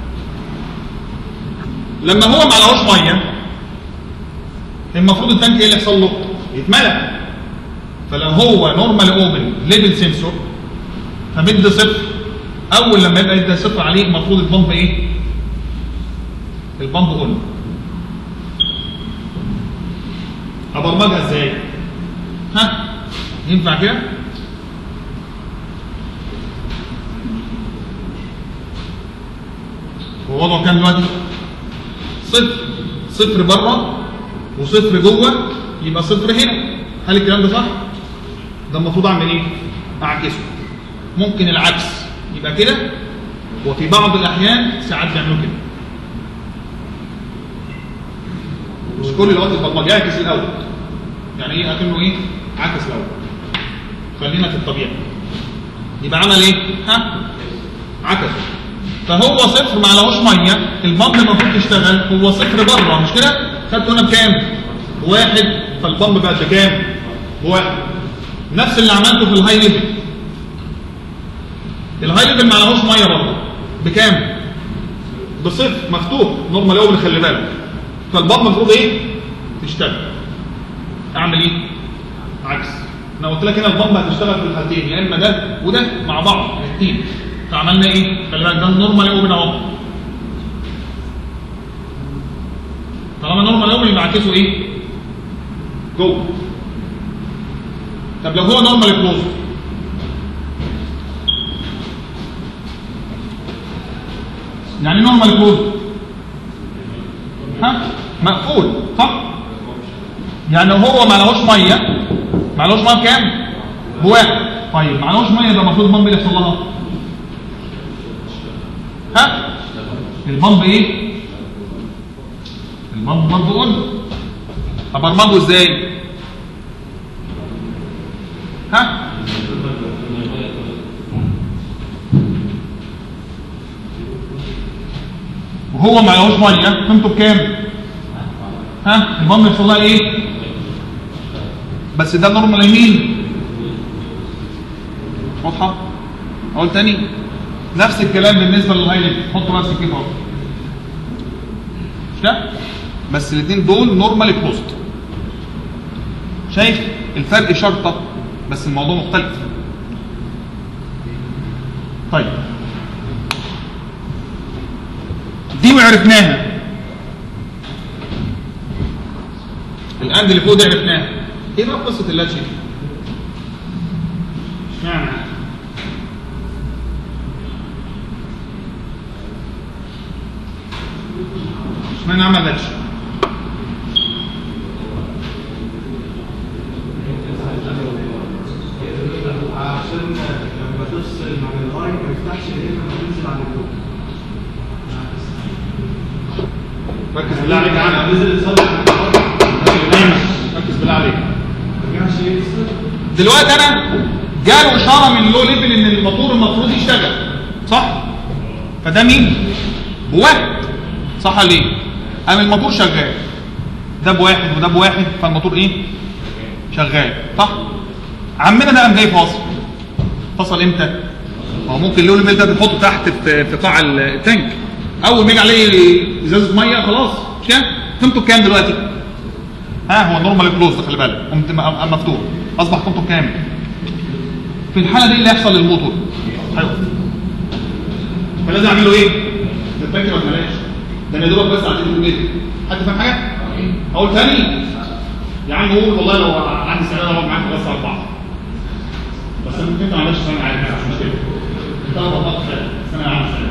لما هو ما عليهوش ميه المفروض التانك ايه اللي يحصل له؟ يتملى فلو هو نورمال اوبن ليفل سنسور فمد صفر اول لما يبقى يدي صفر عليه المفروض البامب ايه؟ البامب اون ابرمجها ازاي؟ ها؟ ينفع كده؟ هو وضعه كام دلوقتي؟ صفر صفر بره وصفر جوه يبقى صفر هنا هل الكلام ده صح؟ ده المفروض اعمل ايه؟ اعكسه ممكن العكس يبقى كده وفي بعض الاحيان ساعات بيعملوا كده مش كل الوقت البرمجه يعكس الاول يعني ايه اكنه ايه؟ عكس الاول خلينا في الطبيعي يبقى عمل ايه؟ ها؟ عكسه فهو صفر ما لهوش ميه البامب المفروض تشتغل هو صفر بره مش كده؟ خدته هنا بكام؟ بواحد فالبامب بقت بكام؟ بواحد نفس اللي عملته في الهاي ليفل الهاي ليفل ما لهوش ميه برضه بكام؟ بصفر مفتوح نورمال اوبن خلي بالك فالبامب المفروض ايه؟ تشتغل اعمل ايه؟ عكس انا قلت لك هنا البامب هتشتغل في الحالتين يا اما ده وده مع بعض الاثنين فعملنا ايه؟ خلي بالك ده النورمال اوبن اهو طالما نورمال اوبن يبقى عكسه ايه؟ جوه طب لو هو نورمال كلوز يعني نورمال كلوز ها مقفول صح يعني هو ما لهوش ميه ما لهوش ميه بكام بواحد طيب ما لهوش ميه يبقى المفروض البامب اللي يحصل لها ها البامب ايه البامب برضه قلنا ابرمجه ازاي ها وهو ما لهوش ميه قيمته بكام ها البامب يحصل لها ايه بس ده نورمال يمين واضحه اقول تاني نفس الكلام بالنسبه للهاي ليفل حط نفس كده اهو مش ده بس الاثنين دول نورمال كلوزد شايف الفرق شرطه بس الموضوع مختلف طيب دي وعرفناها الان اللي فوق دي عرفناها ايه بقى قصه اللاتش دي اشمعنى اشمعنى عمل لاتش عشان لما تفصل عن اللاين ما يفتحش الا لما تنزل عن اللوب ركز بالله عليك لما معانا نزل يصلح عن اللاين ركز بالله عليك ما يرجعش يفصل دلوقتي انا جاله اشاره من لو ليفل ان الموتور المفروض يشتغل صح فده مين بواحد صح ولا ايه قام الموتور شغال ده بواحد وده بواحد فالموتور ايه شغال صح عمنا ده قام جاي فاصل فصل امتى ما هو ممكن اللو ليفل ده بنحطه تحت في في قاع التانك اول ما يجي عليه ازازه ميه خلاص مش كده قيمته بكام دلوقتي ها هو نورمال كلوز خلي بالك قمت م- قام مفتوح اصبح قيمته بكام في الحاله دي اللي هيحصل للموتور حلو فلازم اعمل له ايه ده فاكر ولا بلاش ده انا يا دوبك بس عايز اقول ايه حد فاهم حاجه اقول تاني يا عم قول والله لو عندي سنه اقعد معاك بس اربعه بس انا ممكن انت ما عندكش سنه عادي مش مشكله انت اربعه سنه سنه عامه سنه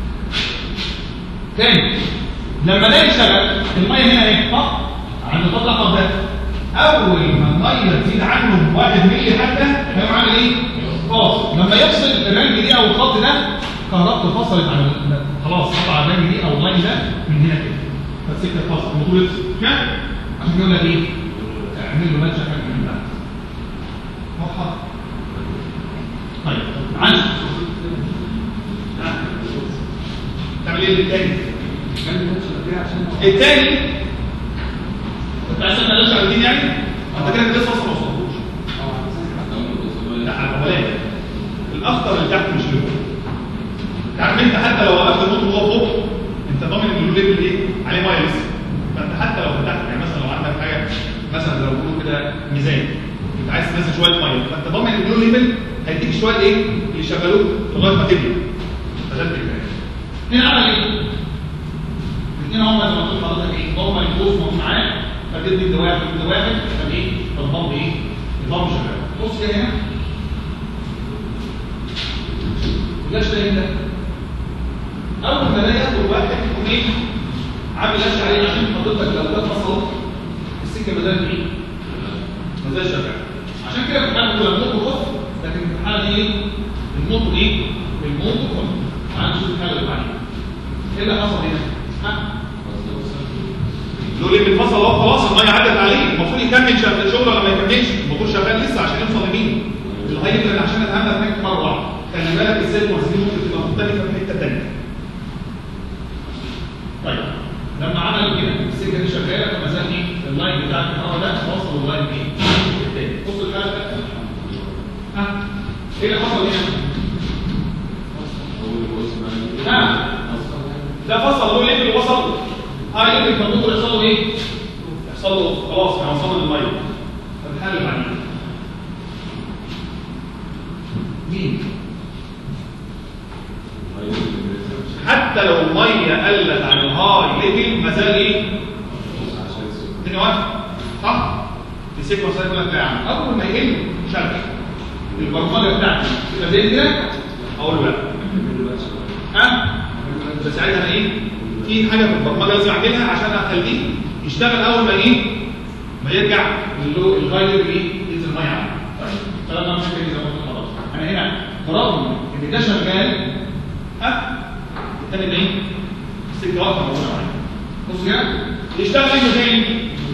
تاني لما ده يشتغل الميه هنا ايه صح عند الخط الاحمر ده اول ما الميه تزيد عنه بواحد مللي حتى هيقوم عامل ايه فاصل لما يفصل الرنج دي او الخط ده كهربته فصلت عن ال- خلاص قطع الرنج دي او اللاين ده من هنا كده فالسكه فصل الموتور يفصل كده عشان يقول لك ايه اعمل له ماتش حاجه من بعد واضحه طيب عندي تعمل ايه التاني كان الماتش ده عشان التاني انت عايز ما على الدين يعني انت كده لسه اصلا ما وصلتوش لا على الاولاني الاخطر اللي تحت مش له عارف انت حتى لو وقفت الموتور وهو فوق انت ضامن ان الليفل ايه عليه ميه لسه فانت حتى لو فتحت يعني مثلا لو عندك حاجه مثلا لو بيقولوا كده ميزان انت عايز تنزل شويه ميه فانت ضامن ان اللو ليفل هيديك شويه ايه اللي يشغلوك لغايه ما تبني فده الفكره هنا عمل ايه؟ الاثنين هم زي ما قلت لحضرتك ايه هم الجوز موجود معاه فتدي ده واحد وده واحد فالايه فالبامب ايه البامب شغال بص كده هنا ولاش ده هنا اول ما الاقي ياخد واحد يقوم ايه عامل قش عليه عشان حضرتك لو ده فصل السكه ما زالت ايه؟ ما زالت شغاله عشان كده في الحاله الاولى الموتور اوف لكن في الحاله دي ايه؟ الموتور ايه؟ الموتور اوف تعال نشوف الحاله اللي بعديها ايه اللي حصل هنا؟ ها؟ لو اللي بيتفصل اهو خلاص الميه عدت عليه المفروض يكمل شغل شغله ولا ما يكملش الموتور شغال لسه عشان يوصل لمين الهايدرن عشان اتعامل معاك مره واحده خلي بالك ازاي الموازين ممكن تبقى مختلفه في حته ثانيه طيب لما عمل كده السكه دي شغاله فما زال ايه؟ اللاين بتاع الكهرباء ده وصل لللاين ايه؟ التاني بص الحاله الثالثه ها؟ ايه اللي حصل هنا؟ ها؟ ده فصل هو ليفل وصل اه يمكن فالموتور يحصل له ايه؟ يحصل له خلاص احنا وصلنا للميه طب الحل اللي بعديه مين؟ حتى لو الميه قلت عن الهاي ليفل ما زال ايه؟ الدنيا واقفه صح؟ في سيكونس يقول لك لا يا عم اول ما يقل شغل البرمجه بتاعتي تبقى زي كده اقول له لا ها؟ بس ساعتها انا ايه؟ في حاجه في البرمجه لازم اعملها عشان اخليه يشتغل اول ما ايه؟ ما يرجع اللو الغاير ايه؟ ينزل ميه عليه طيب طالما مش كده زي ما قلت خلاص انا هنا برغم ان ده شغال ها؟ التاني ده ايه؟ السكه واقفه موجوده معايا بص كده يشتغل ايه تاني؟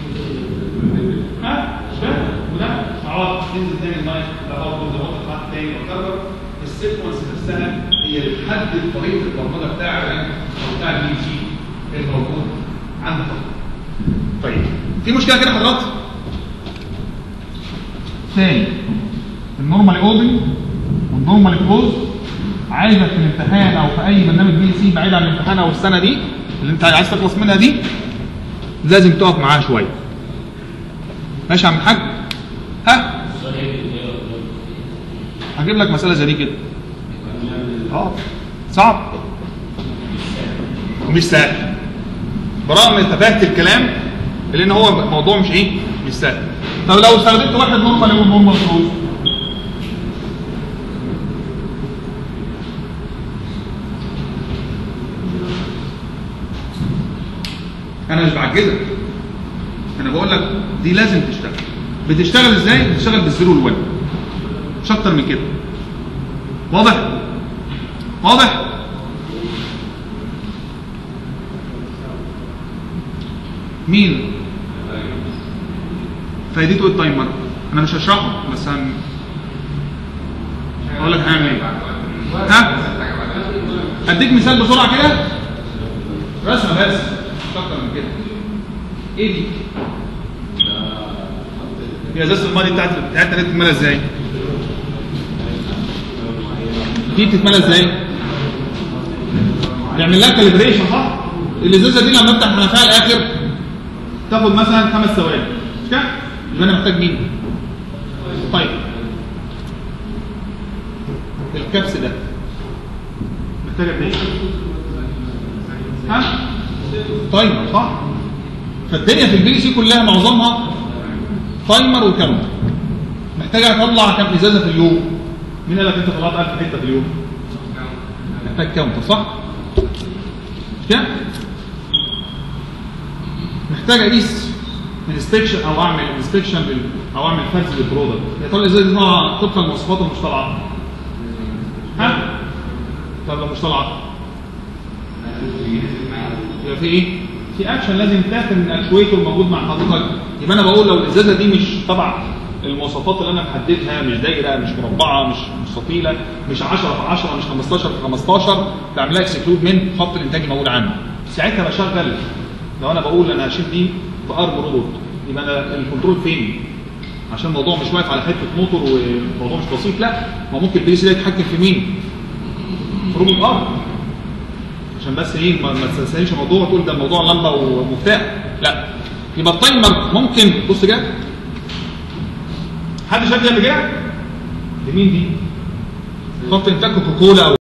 ها؟ شباب وده اقعد تنزل تاني المايك ده اقعد تنزل احط تحت تاني وكرر السيكونس نفسها هي اللي بتحدد طريقه البرمجه بتاع او بتاع البي سي الموجود عندك طيب في مشكله كده حضرتك تاني النورمال اوبن والنورمال كلوز عايزك في الامتحان او في اي برنامج بي سي بعيد عن الامتحان او السنه دي اللي انت عايز تخلص منها دي لازم تقف معاها شويه ماشي يا عم الحاج ها هجيب لك مساله زي دي كده اه صعب مش سهل برغم ان تفاهه الكلام لان هو موضوع مش ايه مش سهل طب لو استخدمت واحد نورمال ونورمال كلوز انا مش بعجزك انا بقول لك دي لازم تشتغل بتشتغل ازاي بتشتغل بالزيرو والوان مش اكتر من كده واضح واضح مين فايدته ايه التايمر انا مش هشرحه بس هن اقول لك هنعمل ايه ها اديك مثال بسرعه كده رسمه بس مش اكتر من كده ايه دي هي ازازه الميه بتاعت بتاعتنا دي بتتملى ازاي دي بتتملى ازاي نعمل لها كاليبريشن صح الازازه دي لما افتح منافعها الاخر تاخد مثلا خمس ثواني مش كده يبقى انا محتاج مين طيب الكبس ده محتاج قد ايه ها تايمر صح فالدنيا في البي سي كلها معظمها تايمر وكاونتر محتاج اطلع كام ازازه في اليوم مين قال لك انت طلعت 1000 حته في اليوم محتاج كاونتر صح مش كده محتاج اقيس انسبكشن او اعمل انسبكشن او اعمل فرز للبرودكت يا ترى الازازه دي طالعه طبقا للمواصفات ولا مش طالعه ها طب لو مش طالعه يبقى في ايه؟ في اكشن لازم تاخد من الاكشويتور موجود مع حضرتك يبقى انا بقول لو الازازه دي مش طبعا المواصفات اللي انا محددها مش دايره مش مربعه مش مستطيله مش 10 في 10 مش 15 في 15 تعملها اكسكلود من خط الانتاج الموجود عندي ساعتها بشغل لو انا بقول انا هشيل دي في ارم روبوت يبقى انا الكنترول فين؟ عشان الموضوع مش واقف على حته موتور والموضوع مش بسيط لا ما ممكن البي سي ده يتحكم في مين؟ في روبوت ارم عشان بس ايه ما, ما تستسهلش الموضوع وتقول ده الموضوع لمبه ومفتاح لا يبقى التايمر ممكن بص كده حد شاف دي قبل كده؟ دي مين دي؟ خط انتاج كوكاكولا او